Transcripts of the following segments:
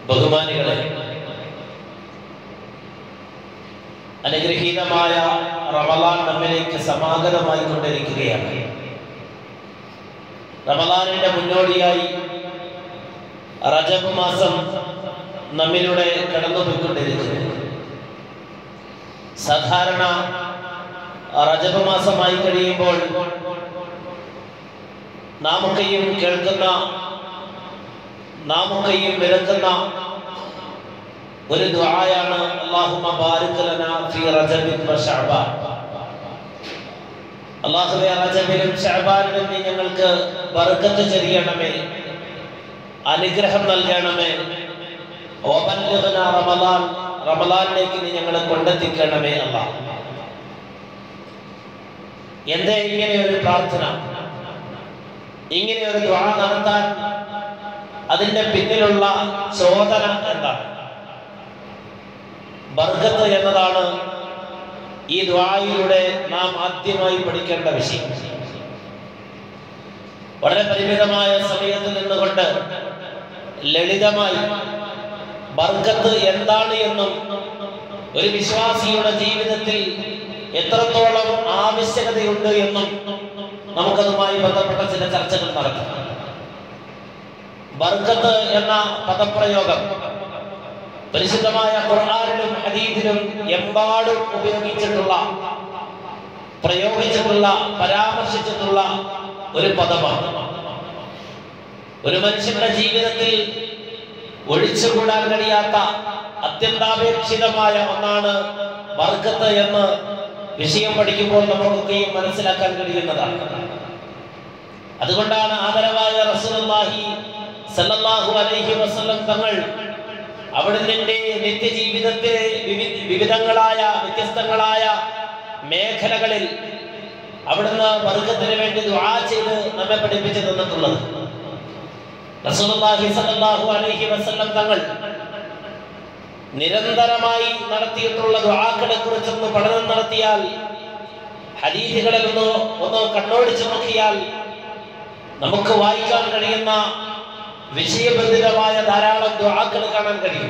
ബഹുമാനികളെ അനുഗ്രഹീതമായ റമലാൻ നമ്മിലേക്ക് സമാഗതമായി കൊണ്ടിരിക്കുകയാണ് റമലാനിന്റെ മുന്നോടിയായി റജബ് മാസം നമ്മിലൂടെ കടന്നുപോയിക്കൊണ്ടിരിക്കുന്നു സാധാരണ റജബ് മാസമായി കഴിയുമ്പോൾ നാമൊക്കെയും കേൾക്കുന്ന നാമൊക്കെയും വിലക്കുന്ന ഒരു ദുആയാണ് അല്ലാഹുമ്മ ബാരിക് ലനാ ഫീ റജബിൻ വ ശഅബാൻ അല്ലാഹുവേ റജബിലും ശഅബാനിലും നീ ഞങ്ങൾക്ക് ബർക്കത്ത് ചൊരിയണമേ അനുഗ്രഹം നൽകണമേ ഓബല്ലിഗ്നാ റമളാൻ റമളാനിലേക്ക് നീ ഞങ്ങളെ കൊണ്ടെത്തിക്കണമേ അല്ലാഹ് എന്തേ ഇങ്ങനെ ഒരു പ്രാർത്ഥന ഇങ്ങനെ ഒരു ദ്വാ നടത്താൻ അതിന്റെ പിന്നിലുള്ള ചോദന എന്താണ് ബർഗത്ത് എന്നതാണ് ഈ ദ്വായിലൂടെ നാം ആദ്യമായി പഠിക്കേണ്ട വിഷയം വളരെ പരിമിതമായ സമയത്ത് നിന്നുകൊണ്ട് ലളിതമായി ബർഗത്ത് എന്താണ് എന്നും ഒരു വിശ്വാസിയുടെ ജീവിതത്തിൽ എത്രത്തോളം ആവശ്യകതയുണ്ട് എന്നും നമുക്കതുമായി ബന്ധപ്പെട്ട ചില ചർച്ചകൾ നടത്താം ബർക്കത്ത് എന്ന പദപ്രയോഗം പരിശുദ്ധമായ ഖുർആനിലും ഹദീസിലും എമ്പാടും ഉപയോഗിച്ചിട്ടുള്ള പ്രയോഗിച്ചിട്ടുള്ള പരാമർശിച്ചിട്ടുള്ള ഒരു പദമാണ് ഒരു മനുഷ്യന്റെ ജീവിതത്തിൽ ഒഴിച്ചുകൂടാൻ കഴിയാത്ത അത്യന്താപേക്ഷിതമായ ഒന്നാണ് ബർക്കത്ത് എന്ന് വിഷയം പഠിക്കുമ്പോൾ നമുക്കൊക്കെയും മനസ്സിലാക്കാൻ കഴിയുന്നതാണ് അതുകൊണ്ടാണ് ആദരവായ റസൂലുള്ളാഹി സല്ലല്ലാഹു അലൈഹി വസല്ലം തങ്ങൾ അവിടുന്ന് നിത്യജീവിതത്തെ വിവി- വിവിധങ്ങളായ വ്യത്യസ്തങ്ങളായ മേഖലകളിൽ അവിടുന്ന് വർഗത്തിന് വേണ്ടി ദുആ ചെയ്ത് നമ്മെ പഠിപ്പിച്ചു തന്നിട്ടുള്ളത് റസൂലുള്ളാഹി സല്ലല്ലാഹു അലൈഹി വസല്ലം തങ്ങൾ നിരന്തരമായി നടത്തിയിട്ടുള്ള ദുആക്കളെ കുറിച്ചൊന്ന് പഠനം നടത്തിയാൽ ഹദീസുകളിൽ ഒന്ന് ഒന്ന് കണ്ണോടിച്ചു നോക്കിയാൽ നമുക്ക് വായിക്കാൻ കഴിയുന്ന വിഷയബന്ധിതമായ ധാരാളം ദുആക്കൾ കാണാൻ കഴിയും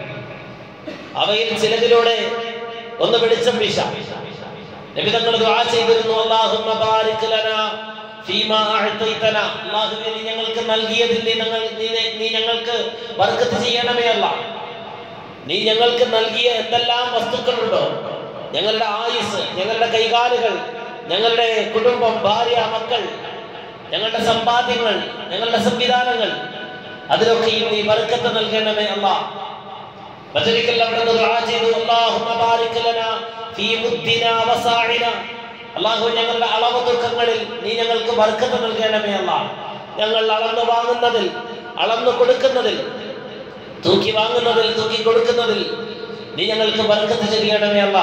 അവയിൽ ചിലതിലൂടെ ഒന്ന് വെളിച്ചം വീശാം നബി തങ്ങൾ ദുആ ചെയ്തിരുന്നു അല്ലാഹുമ്മ ബാരിക് ലനാ ഫീമാ അഅതൈതന അല്ലാഹുവേ നീ ഞങ്ങൾക്ക് നൽകിയതിൽ നീ ഞങ്ങൾ നീ നീ ഞങ്ങൾക്ക് ബർക്കത്ത് ചെയ്യണമേ അല്ലാ നീ ഞങ്ങൾക്ക് നൽകിയ എന്തെല്ലാം വസ്തുക്കളുണ്ടോ ഞങ്ങളുടെ ആയുസ് ഞങ്ങളുടെ കൈകാലുകൾ ഞങ്ങളുടെ കുടുംബം ഭാര്യ മക്കൾ ഞങ്ങളുടെ സമ്പാദ്യങ്ങൾ ഞങ്ങളുടെ സംവിധാനങ്ങൾ അതിലൊക്കെയും നീ ബർക്കത്ത് നൽകണമേ അല്ലാ മറ്റൊരിക്കൽ അവിടുന്ന് ദുആ ചെയ്തു അല്ലാഹുമ്മ ബാരിക് ലനാ ഫീ മുദ്ദിനാ വസാഇന അല്ലാഹു ഞങ്ങളുടെ അളവ് തൂക്കങ്ങളിൽ നീ ഞങ്ങൾക്ക് ബർക്കത്ത് നൽകണമേ അല്ലാ ഞങ്ങൾ അളന്ന് വാങ്ങുന്നതിൽ അളന്ന് കൊടുക്കുന്നതിൽ തൂക്കി വാങ്ങുന്നതിൽ തൂക്കി കൊടുക്കുന്നതിൽ നീ ഞങ്ങൾക്ക് ബർക്കത്ത് ചെയ്യണമേ അല്ല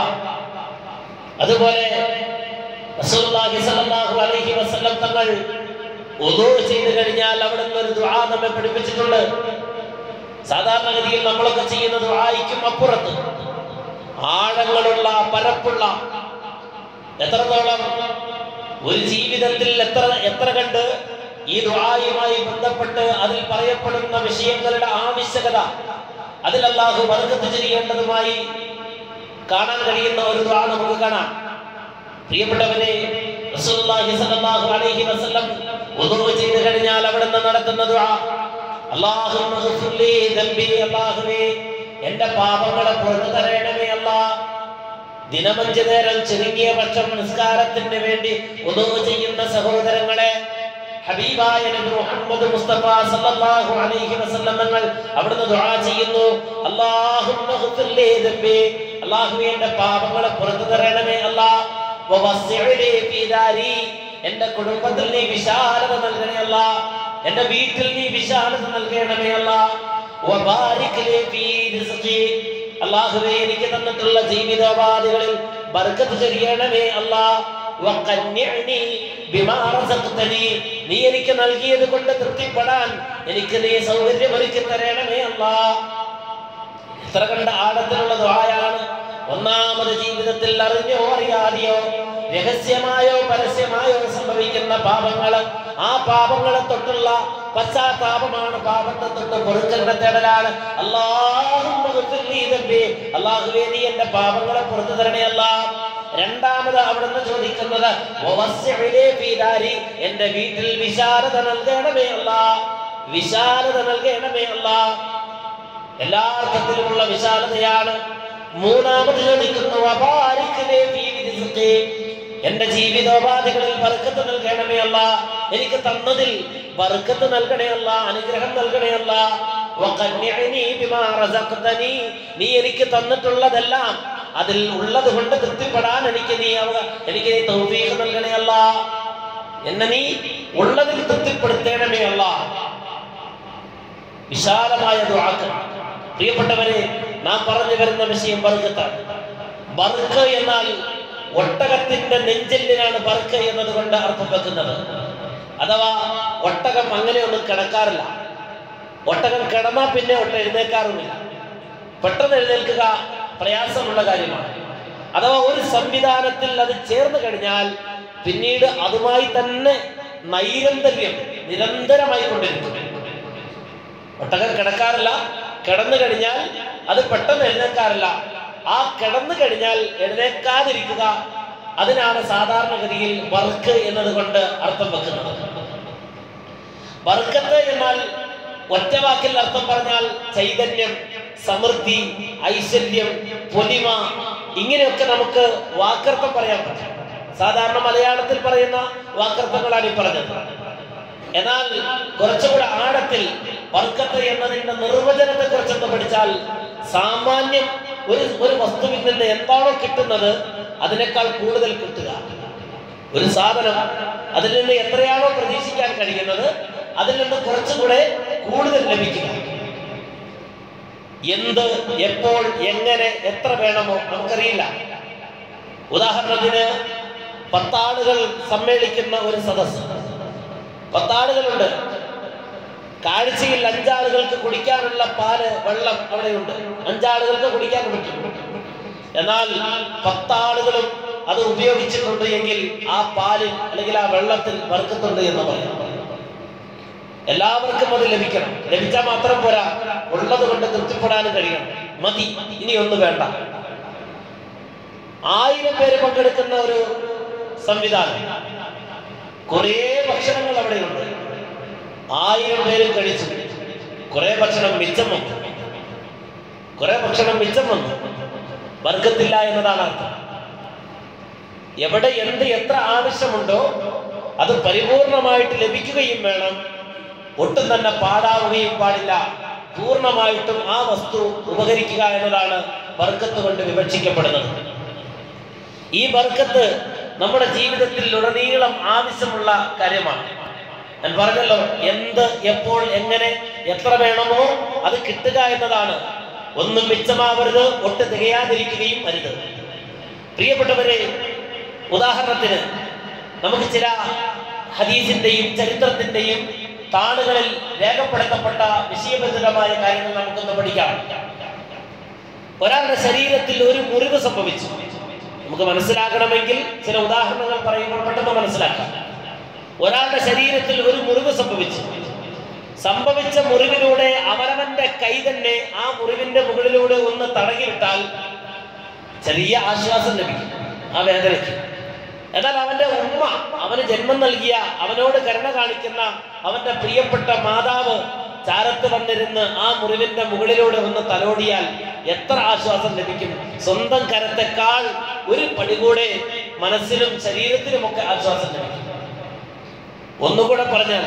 അതുപോലെ റസൂലുള്ളാഹി സ്വല്ലല്ലാഹു അലൈഹി വസല്ലം തങ്ങൾ ഉദൂ ചെയ്തു കഴിഞ്ഞാൽ അവിടുന്ന് ഒരു ദുആ നമ്മെ പഠിപ്പിച്ചിട്ടുണ്ട് സാധാരണഗതിയിൽ നമ്മളൊക്കെ ചെയ്യുന്ന ദുആയിക്കും അപ്പുറത്ത് ആഴങ്ങളുള്ള പരപ്പുള്ള എത്രത്തോളം ഒരു ജീവിതത്തിൽ എത്ര എത്ര കണ്ട് ഈ ദുആയുമായി ബന്ധപ്പെട്ട് അതിൽ പറയപ്പെടുന്ന വിഷയങ്ങളുടെ ആവശ്യകത അതിൽ അല്ലാഹു ബർക്കത്ത് ചെയ്യേണ്ടതുമായി കാണാൻ കഴിയുന്ന ഒരു ദുആ നമുക്ക് കാണാം പ്രിയപ്പെട്ടവരെ റസൂലുള്ളാഹി സ്വല്ലല്ലാഹു അലൈഹി വസല്ലം വുദൂ ചെയ്തു കഴിഞ്ഞാൽ അവിടുന്ന് നടത്തുന്ന ദുആ അല്ലാഹുമ്മ ഗ്ഫിർലി ദംബി അല്ലാഹുവേ എൻ്റെ പാപങ്ങളെ പുറത്തു തരണമേ അല്ലാഹ് ദിനമഞ്ച് നേരം ചുരുങ്ങിയ പക്ഷം നിസ്കാരത്തിന് വേണ്ടി ഉദൂ ചെയ്യുന്ന സഹോദരങ്ങളെ ഹബീബായ നബി മുഹമ്മദ് മുസ്തഫ സല്ലല്ലാഹു അലൈഹി വസല്ലം തങ്ങൾ അവിടുന്ന് ദുആ ചെയ്യുന്നു അല്ലാഹുമ്മ ഗ്ഫിർലി ദംബി അല്ലാഹുവേ എൻ്റെ പാപങ്ങളെ പുറത്തു തരണമേ അല്ലാഹ് വവസ്സിഅലി ഫീ ദാരി എൻ്റെ കുടുംബത്തിൽ നീ വിശാലത നൽകണേ അല്ലാഹ് എൻ്റെ വീട്ടിൽ നീ വിശാലത നൽകണമേ അല്ലാഹ് വബാരിക് ലി ഫീ റിസ്ഖി അല്ലാഹുവേ എനിക്ക് തന്നിട്ടുള്ള ജീവിതോപാധികളിൽ ബർക്കത്ത് ചൊരിയണമേ അല്ലാഹ് വഖന്നിഅനി ബിമാ റസഖ്തനി നീ എനിക്ക് നൽകിയത് കൊണ്ട് തൃപ്തിപ്പെടാൻ എനിക്ക് നീ സൗകര്യമൊരുക്കി തരണമേ അല്ലാഹ് എത്ര കണ്ട ആഴത്തിലുള്ള ദ്വായാണ് ഒന്നാമത് ജീവിതത്തിൽ അറിഞ്ഞോ അറിയാതെയോ രഹസ്യമായോ പരസ്യമായോ സംഭവിക്കുന്ന പാപങ്ങൾ ആ പാപങ്ങളെ തൊട്ടുള്ള പശ്ചാത്താപമാണ് പാപത്തെ തൊട്ട് പൊറുക്കലിന്റെ തേടലാണ് അള്ളാഹുവേ നീ എന്റെ പാപങ്ങളെ പുറത്തു തരണേ അല്ല രണ്ടാമത് അവിടുന്ന് ചോദിക്കുന്നത് "വവസ്സിഇലി ഫീ ദാരി", എന്റെ വീട്ടിൽ വിശാലത നൽകണമേ അല്ല വിശാലത നൽകണമേ അല്ല എല്ലാ അർത്ഥത്തിലുമുള്ള വിശാലതയാണ് മൂന്നാമത് ചോദിക്കുന്നു "വബാരിക് ലി ഫീ റിസ്ഖി", എന്റെ ജീവിതോപാധികളിൽ ബർക്കത്ത് നൽകണമേ അല്ല എനിക്ക് തന്നതിൽ ബർക്കത്ത് നൽകണേ അല്ല അനുഗ്രഹം നൽകണേ അല്ല വഖന്നിഅനി ബിമാ റസഖ്തനി നീ എനിക്ക് തന്നിട്ടുള്ളതെല്ലാം അതിൽ ഉള്ളത് കൊണ്ട് തൃപ്തിപ്പെടാൻ എനിക്ക് നീ അവ- എനിക്ക് നീ തൗഫീഖ് നൽകണേ അല്ല എന്നെ നീ ഉള്ളതിൽ തൃപ്തിപ്പെടുത്തേണമേ അല്ല വിശാലമായ ദുആക്ക് പ്രിയപ്പെട്ടവരെ നാം പറഞ്ഞു വരുന്ന വിഷയം ബർക്കത്താണ് ബർക്ക് എന്നാൽ ഒട്ടകത്തിന്റെ നെഞ്ചെല്ലിനാണ് ബർക്ക് എന്നതുകൊണ്ട് അർത്ഥം വെക്കുന്നത് അഥവാ ഒട്ടകം അങ്ങനെയൊന്നും കിടക്കാറില്ല ഒട്ടകം കിടന്നാൽ പിന്നെ ഒട്ട എഴുന്നേക്കാറുമില്ല പെട്ടെന്ന് എഴുന്നേൽക്കുക പ്രയാസമുള്ള കാര്യമാണ് അഥവാ ഒരു സംവിധാനത്തിൽ അത് ചേർന്ന് കഴിഞ്ഞാൽ പിന്നീട് അതുമായി തന്നെ നൈരന്തര്യം നിരന്തരമായി കൊണ്ടിരിക്കും ഒട്ടകം കിടക്കാറില്ല കിടന്നു കഴിഞ്ഞാൽ അത് പെട്ടെന്ന് എഴുന്നേൽക്കാറില്ല ആ കിടന്നു കഴിഞ്ഞാൽ എഴുന്നേൽക്കാതിരിക്കുക അതിനാണ് സാധാരണഗതിയിൽ വർക്ക് എന്നതുകൊണ്ട് അർത്ഥം വെക്കുന്നത് ബർക്കത്ത് എന്നാൽ ഒറ്റ വാക്കിൽ അർത്ഥം പറഞ്ഞാൽ ചൈതന്യം സമൃദ്ധി ഐശ്വര്യം പൊലിമ ഇങ്ങനെയൊക്കെ നമുക്ക് വാക്കർത്ഥം പറയാൻ പറ്റും സാധാരണ മലയാളത്തിൽ പറയുന്ന വാക്കർത്ഥങ്ങളാണ് ഈ പറഞ്ഞത് എന്നാൽ കുറച്ചുകൂടെ ആഴത്തിൽ ബർക്കത്ത് എന്നതിന്റെ നിർവചനത്തെ കുറിച്ചൊന്ന് പഠിച്ചാൽ സാമാന്യം ഒരു ഒരു വസ്തുവിൽ നിന്ന് എന്താണോ കിട്ടുന്നത് അതിനേക്കാൾ കൂടുതൽ കിട്ടുക ഒരു സാധനം അതിൽ നിന്ന് എത്രയാണോ പ്രതീക്ഷിക്കാൻ കഴിയുന്നത് അതിൽ നിന്ന് കുറച്ചുകൂടെ കൂടുതൽ ലഭിക്കുക എന്ത് എപ്പോൾ എങ്ങനെ എത്ര വേണമോ നമുക്കറിയില്ല ഉദാഹരണത്തിന് പത്താളുകൾ സമ്മേളിക്കുന്ന ഒരു സദസ്സ് പത്താളുകളുണ്ട് കാഴ്ചയിൽ അഞ്ചാളുകൾക്ക് കുടിക്കാനുള്ള പാല് വെള്ളം അവിടെയുണ്ട് അഞ്ചാളുകൾക്ക് കുടിക്കാൻ പറ്റും എന്നാൽ പത്താളുകളും അത് ഉപയോഗിച്ചിട്ടുണ്ട് എങ്കിൽ ആ പാലിൽ അല്ലെങ്കിൽ ആ വെള്ളത്തിൽ വർക്കത്തുണ്ട് എന്ന് പറയാം എല്ലാവർക്കും അത് ലഭിക്കണം ലഭിച്ചാൽ മാത്രം പോരാ ഉള്ളത് കൊണ്ട് തൃപ്തിപ്പെടാനും കഴിയണം മതി ഇനി ഒന്നും വേണ്ട ആയിരം പേര് പങ്കെടുക്കുന്ന ഒരു സംവിധാനം കുറേ ഭക്ഷണങ്ങൾ അവിടെയുണ്ട് ആയിരം പേരും കഴിച്ചു കുറെ ഭക്ഷണം മിച്ചം വന്നു കുറെ ഭക്ഷണം മിച്ചം വന്നു വർഗത്തില്ല എന്നതാണ് അർത്ഥം എവിടെ എന്ത് എത്ര ആവശ്യമുണ്ടോ അത് പരിപൂർണമായിട്ട് ലഭിക്കുകയും വേണം ഒട്ടും തന്നെ പാടാവുകയും പാടില്ല പൂർണ്ണമായിട്ടും ആ വസ്തു ഉപകരിക്കുക എന്നതാണ് ബർക്കത്ത് കൊണ്ട് വിവക്ഷിക്കപ്പെടുന്നത് ഈ ബർക്കത്ത് നമ്മുടെ ജീവിതത്തിൽ ഉടനീളം ആവശ്യമുള്ള കാര്യമാണ് ഞാൻ പറഞ്ഞല്ലോ എന്ത് എപ്പോൾ എങ്ങനെ എത്ര വേണമോ അത് കിട്ടുക എന്നതാണ് ഒന്നും മിച്ചമാവരുത് ഒട്ട് തികയാതിരിക്കുകയും അരുത് പ്രിയപ്പെട്ടവരെ ഉദാഹരണത്തിന് നമുക്ക് ചില ഹദീസിന്റെയും ചരിത്രത്തിന്റെയും താളുകളിൽ രേഖപ്പെടുത്തപ്പെട്ട വിഷയബന്ധിതമായ കാര്യങ്ങൾ നമുക്കൊന്ന് പഠിക്കാം ഒരാളുടെ ശരീരത്തിൽ ഒരു മുറിവ് സംഭവിച്ചു നമുക്ക് മനസ്സിലാക്കണമെങ്കിൽ ചില ഉദാഹരണങ്ങൾ പറയുമ്പോൾ പെട്ടെന്ന് മനസ്സിലാക്കാം ഒരാളുടെ ശരീരത്തിൽ ഒരു മുറിവ് സംഭവിച്ചു സംഭവിച്ച മുറിവിലൂടെ അവനവന്റെ കൈ തന്നെ ആ മുറിവിന്റെ മുകളിലൂടെ ഒന്ന് തടകിവിട്ടാൽ ചെറിയ ആശ്വാസം ലഭിക്കും ആ വേദനയ്ക്ക് എന്നാൽ അവന്റെ ഉമ്മ അവന് ജന്മം നൽകിയ അവനോട് കരുണ കാണിക്കുന്ന അവന്റെ പ്രിയപ്പെട്ട മാതാവ് ചാരത്ത് വന്നിരുന്ന് ആ മുറിവിന്റെ മുകളിലൂടെ ഒന്ന് തലോടിയാൽ എത്ര ആശ്വാസം ലഭിക്കും സ്വന്തം കരത്തെക്കാൾ ഒരു പടി കൂടെ മനസ്സിലും ശരീരത്തിലുമൊക്കെ ആശ്വാസം ലഭിക്കും ഒന്നുകൂടെ പറഞ്ഞാൽ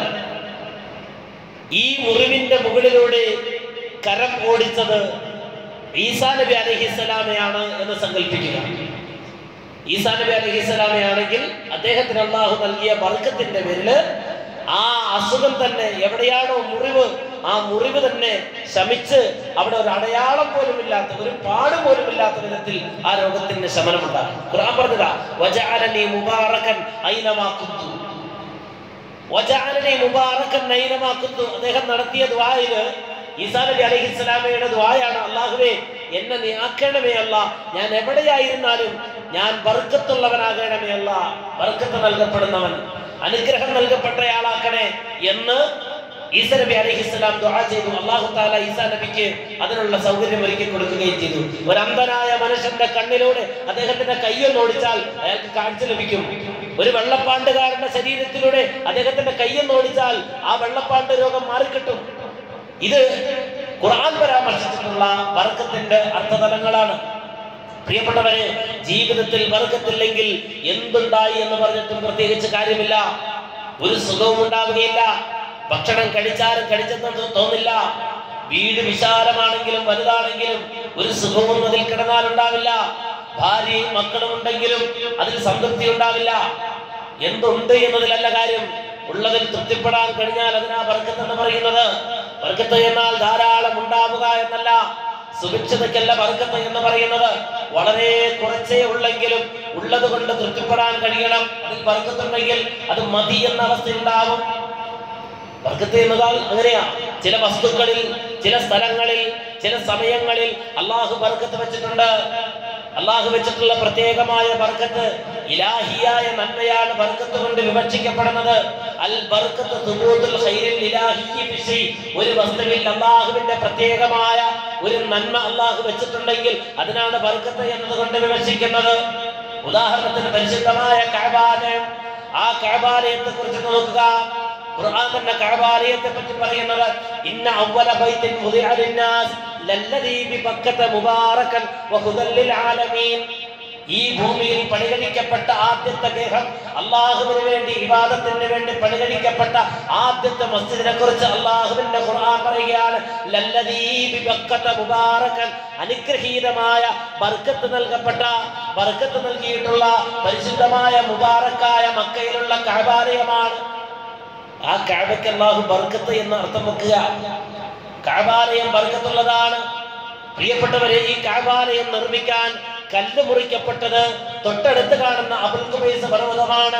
ഈ മുറിവിന്റെ മുകളിലൂടെ കരം ഓടിച്ചത് ഈസാ നബി അലഹിസ്സലാമയാണ് എന്ന് സങ്കല്പിക്കുക ഈസാ നബി അലഹിസ്സലാമയാണെങ്കിൽ അദ്ദേഹത്തിന് അള്ളാഹു നൽകിയ ബർക്കത്തിന്റെ പേരില് ആ അസുഖം തന്നെ എവിടെയാണോ മുറിവ് ആ മുറിവ് തന്നെ ശമിച്ച് അവിടെ ഒരു അടയാളം പോലും ഇല്ലാത്ത ഒരു പാട് പോലും ഇല്ലാത്ത വിധത്തിൽ ആ രോഗത്തിന് ശമനമുണ്ടാകും ഖുർആൻ പറഞ്ഞതാ വജഅലനി മുബാറകൻ ഐനമാ കുന്തു വജഅലനി മുബാറകൻ ഐനമാ കുന്തു അദ്ദേഹം നടത്തിയ ദുആയില് ഈസാ നബി അലൈഹിസ്സലാമയുടെ ദുആയാണ് അല്ലാഹുവേ എന്നെ നീ ആക്കണമേ അല്ല ഞാൻ എവിടെയായിരുന്നാലും ഞാൻ ബർക്കത്തുള്ളവനാകണമേ അല്ല ബർക്കത്ത് നൽകപ്പെടുന്നവൻ അനുഗ്രഹം നൽകപ്പെട്ടയാളാക്കണേ എന്ന് ഈസ നബി അലഹിസ്സലാം ദുആ ചെയ്തു അള്ളാഹു താല ഈസാ നബിക്ക് അതിനുള്ള സൗകര്യം ഒരുക്കി കൊടുക്കുകയും ചെയ്തു ഒരു അന്ധനായ മനുഷ്യന്റെ കണ്ണിലൂടെ അദ്ദേഹത്തിന്റെ കയ്യൊന്ന് ഓടിച്ചാൽ അയാൾക്ക് കാഴ്ച ലഭിക്കും ഒരു വെള്ളപ്പാണ്ടുകാരന്റെ ശരീരത്തിലൂടെ അദ്ദേഹത്തിന്റെ കയ്യൊന്ന് ഓടിച്ചാൽ ആ വെള്ളപ്പാണ്ട് രോഗം മാറിക്കിട്ടും ഇത് ഖുർആൻ പരാമർശിച്ചിട്ടുള്ള വർക്കത്തിന്റെ അർത്ഥതലങ്ങളാണ് പ്രിയപ്പെട്ടവരെ ജീവിതത്തിൽ വർഗത്തില്ലെങ്കിൽ എന്തുണ്ടായി എന്ന് പറഞ്ഞിട്ടും പ്രത്യേകിച്ച് കാര്യമില്ല ഒരു സുഖവും ഉണ്ടാവുകയില്ല ഭക്ഷണം കഴിച്ചാലും കഴിച്ചെന്ന് തോന്നില്ല വീട് വിശാലമാണെങ്കിലും വലുതാണെങ്കിലും ഒരു സുഖവും അതിൽ കിടന്നാൽ ഉണ്ടാവില്ല ഭാര്യയും മക്കളും ഉണ്ടെങ്കിലും അതിൽ സംതൃപ്തി ഉണ്ടാവില്ല എന്തുണ്ട് എന്നതിലല്ല കാര്യം ഉള്ളതിൽ തൃപ്തിപ്പെടാൻ കഴിഞ്ഞാൽ അതിനാ വർഗത്ത് എന്ന് പറയുന്നത് വർഗത്ത് എന്നാൽ ധാരാളം ഉണ്ടാവുക എന്നല്ല സുഭിക്ഷതയ്ക്കല്ല വർഗത്ത് എന്ന് പറയുന്നത് വളരെ കുറച്ചേ ഉള്ളെങ്കിലും ഉള്ളത് കൊണ്ട് തൃപ്തിപ്പെടാൻ കഴിയണം അതിൽ വർഗത്തുണ്ടെങ്കിൽ അത് മതി എന്ന അവസ്ഥ ഉണ്ടാവും വർഗത്ത് എന്നതാൽ അങ്ങനെയാ ചില വസ്തുക്കളിൽ ചില സ്ഥലങ്ങളിൽ ചില സമയങ്ങളിൽ അള്ളാഹു ബർക്കത്ത് വെച്ചിട്ടുണ്ട് അള്ളാഹു വെച്ചിട്ടുള്ള പ്രത്യേകമായ ബർക്കത്ത് ഇലാഹിയായ നന്മയാണ് ബർക്കത്ത് കൊണ്ട് വിവക്ഷിക്കപ്പെടുന്നത് അൽ ബർക്കത്ത് തുബൂത്തുൽ ഖൈറിൽ ഇലാഹിയ്യ ഫിശൈ. ഒരു വസ്തുവിൽ അള്ളാഹുവിന്റെ പ്രത്യേകമായ ഒരു നന്മ അള്ളാഹു വെച്ചിട്ടുണ്ടെങ്കിൽ അതിനാണ് ബർക്കത്ത് എന്നതുകൊണ്ട് വിവക്ഷിക്കുന്നത് ഉദാഹരണത്തിന് പരിശുദ്ധമായ കഅബാലയം ആ കഅബാലയത്തെ കുറിച്ച് നോക്കുക ഖുർആൻ തന്നെ കഅബാലയത്തെ പറ്റി പറയുന്നത് ഇന്ന അവ്വല ബൈത്തിൻ വുദിഅ ലിന്നാസ് ലല്ലദീ ബിബക്കത മുബാറകൻ വഹുദൽ ലിൽ ആലമീൻ ഈ ഭൂമിയിൽ പണികഴിക്കപ്പെട്ട ആദ്യത്തെ ഗേഹം അള്ളാഹുവിന് വേണ്ടി ഇബാദത്തിന് വേണ്ടി പണികഴിക്കപ്പെട്ട ആദ്യത്തെ മസ്ജിദിനെ കുറിച്ച് അള്ളാഹുവിന്റെ ഖുർആൻ പറയുകയാണ് ലല്ലദീ ബിബക്കത മുബാറകൻ അനുഗ്രഹീതമായ ബർക്കത്ത് നൽകപ്പെട്ട ബർക്കത്ത് നൽകിയിട്ടുള്ള പരിശുദ്ധമായ മുബാറക്കായ മക്കയിലുള്ള കഅബാലയമാണ് ആ കാബയ്ക്ക് അള്ളാഹു ബർക്കത്ത് എന്ന് അർത്ഥം വെക്കുക കാബാലയം ബർക്കത്തുള്ളതാണ് പ്രിയപ്പെട്ടവരെ ഈ കാബാലയം നിർമ്മിക്കാൻ കല്ല് മുറിക്കപ്പെട്ടത് തൊട്ടടുത്ത് കാണുന്ന അബുൽ കുബൈസ് പർവ്വതമാണ്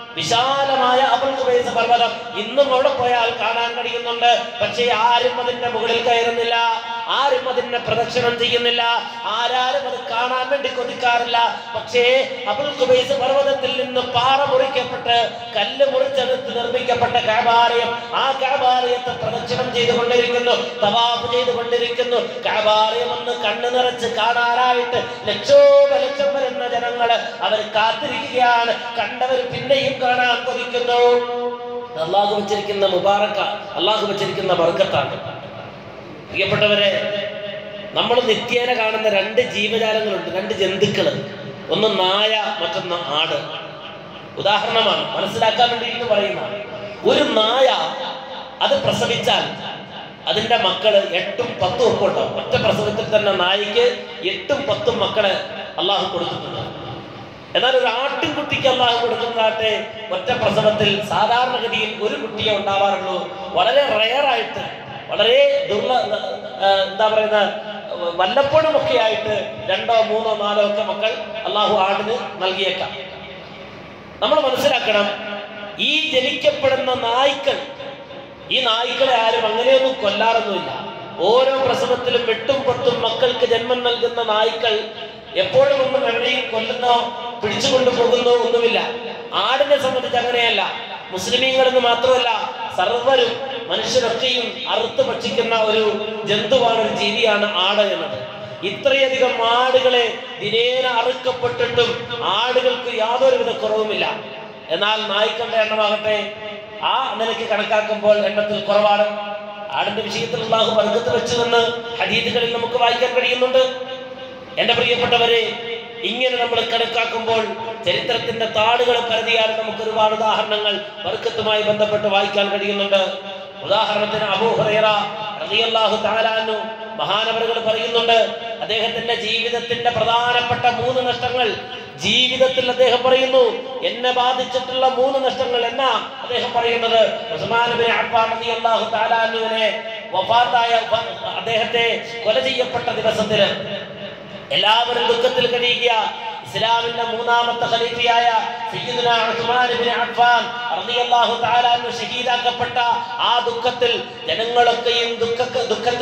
വിശാലമായ അബുൽ കുബൈസ് പർവ്വതം ഇന്നും അവിടെ പോയാൽ കാണാൻ കഴിയുന്നുണ്ട് പക്ഷേ ആരും അതിന്റെ മുകളിൽ കയറുന്നില്ല ആരും അതിനെ പ്രദക്ഷിണം ചെയ്യുന്നില്ല ആരാരും അത് കാണാൻ വേണ്ടി കൊതിക്കാറില്ല പക്ഷേ അബുൽ കുബൈസ് പർവ്വതത്തിൽ നിന്ന് പാറ മുറിക്കപ്പെട്ട് കല്ല് മുറിച്ചെടുത്ത് നിർമ്മിക്കപ്പെട്ട കാബാലയം ആ കാബാലയത്തെ പ്രദക്ഷിണം ചെയ്തുകൊണ്ടിരിക്കുന്നു തവാഫ് ചെയ്തുകൊണ്ടിരിക്കുന്നു കാബാലയം ഒന്ന് കണ്ണു നിറച്ച് കാണാനായിട്ട് ലക്ഷോപലക്ഷം വരുന്ന ജനങ്ങള് അവർ കാത്തിരിക്കുകയാണ് കണ്ടവർ പിന്നെയും കാണാൻ കൊതിക്കുന്നു അള്ളാഹു വെച്ചിരിക്കുന്ന മുബാറക്ക അള്ളാഹു വെച്ചിരിക്കുന്ന വർഗത്താണ് പ്രിയപ്പെട്ടവരെ നമ്മൾ നിത്യേന കാണുന്ന രണ്ട് ജീവജാലങ്ങളുണ്ട് രണ്ട് ജന്തുക്കള് ഒന്ന് നായ മറ്റൊന്ന് ആട് ഉദാഹരണമാണ് മനസ്സിലാക്കാൻ വേണ്ടിയിട്ട് പറയുന്ന ഒരു നായ അത് പ്രസവിച്ചാൽ അതിന്റെ മക്കള് എട്ടും പത്തും ഒക്കെ ഉണ്ടാവും ഒറ്റ പ്രസവത്തിൽ തന്നെ നായിക്ക് എട്ടും പത്തും മക്കളെ അള്ളാഹു കൊടുത്തിട്ടുണ്ട് എന്നാൽ ഒരു ആട്ടിൻകുട്ടിക്ക് അള്ളാഹു കൊടുക്കുന്നതാട്ടെ ഒറ്റ പ്രസവത്തിൽ സാധാരണഗതിയിൽ ഒരു കുട്ടിയെ ഉണ്ടാവാറുള്ളൂ വളരെ റയറായിട്ട് വളരെ ദുർല ആ, എന്താ പറയുന്ന വല്ലപ്പോഴും ഒക്കെ ആയിട്ട് രണ്ടോ മൂന്നോ നാലോ ഒക്കെ മക്കൾ അള്ളാഹു ആടിന് നൽകിയേക്കാം നമ്മൾ മനസ്സിലാക്കണം ഈ ജനിക്കപ്പെടുന്ന നായ്ക്കൾ ഈ നായ്ക്കളെ ആരും അങ്ങനെയൊന്നും കൊല്ലാറൊന്നുമില്ല ഓരോ പ്രസവത്തിലും എട്ടും പത്തും മക്കൾക്ക് ജന്മം നൽകുന്ന നായ്ക്കൾ എപ്പോഴും ഒന്നും എവിടെയും കൊല്ലുന്നോ പിടിച്ചുകൊണ്ടു പോകുന്നോ ഒന്നുമില്ല ആടിനെ സംബന്ധിച്ച് അങ്ങനെയല്ല മുസ്ലിമീങ്ങളെന്ന് മാത്രമല്ല സർവരും മനുഷ്യരൊക്കെയും അറുത്ത് ഭക്ഷിക്കുന്ന ഒരു ജന്തുവാണ് ഒരു ജീവിയാണ് ആട് എന്നത് ഇത്രയധികം ആടുകളെ ദിനേന അറുക്കപ്പെട്ടിട്ടും ആടുകൾക്ക് യാതൊരുവിധ കുറവുമില്ല എന്നാൽ നായ്ക്കളുടെ എണ്ണമാകട്ടെ ആ നിലയ്ക്ക് കണക്കാക്കുമ്പോൾ എണ്ണത്തിൽ കുറവാണ് ആടിന്റെ വിഷയത്തിൽ അള്ളാഹു വർഗത്ത് വെച്ചുവെന്ന് ഹദീദുകളിൽ നമുക്ക് വായിക്കാൻ കഴിയുന്നുണ്ട് എന്റെ പ്രിയപ്പെട്ടവരെ ഇങ്ങനെ നമ്മൾ കണക്കാക്കുമ്പോൾ ചരിത്രത്തിന്റെ താളുകൾ പരതിയാൽ നമുക്ക് ഒരുപാട് ഉദാഹരണങ്ങൾ വർക്കത്തുമായി ബന്ധപ്പെട്ട് വായിക്കാൻ കഴിയുന്നുണ്ട് ഉദാഹരണത്തിന് അബൂഹുറൈറ റളിയല്ലാഹു തആല അൻഹു മഹാനവറുകൾ പറയുന്നുണ്ട് അദ്ദേഹത്തിന്റെ ജീവിതത്തിന്റെ പ്രധാനപ്പെട്ട മൂന്ന് നഷ്ടങ്ങൾ ജീവിതത്തിൽ അദ്ദേഹം പറയുന്നു എന്നെ ബാധിച്ചിട്ടുള്ള മൂന്ന് നഷ്ടങ്ങൾ എന്നാ അദ്ദേഹം പറയുന്നത് ഉസ്മാൻ ബിൻ അഫ്ഫാൻ റളിയല്ലാഹു തആല അൻഹുവിനെ വഫാത്തായ അദ്ദേഹത്തെ കൊല ചെയ്യപ്പെട്ട ദിവസത്തില് എല്ലാവരും ദുഃഖത്തിൽ കഴിയുക ഇസ്ലാമിന്റെ മൂന്നാമത്തെ ഖലീഫയായ സയ്യിദുനാ ഉസ്മാൻ ഇബ്നു അഫ്ഫാൻ റളിയല്ലാഹു തആല അൻഹു ഷഹീദാക്കപ്പെട്ട ആ ദുഃഖത്തിൽ ജനങ്ങളൊക്കെയും ദുഃഖ ദുഃഖത്തിൽ കഴിയുമ്പോൾ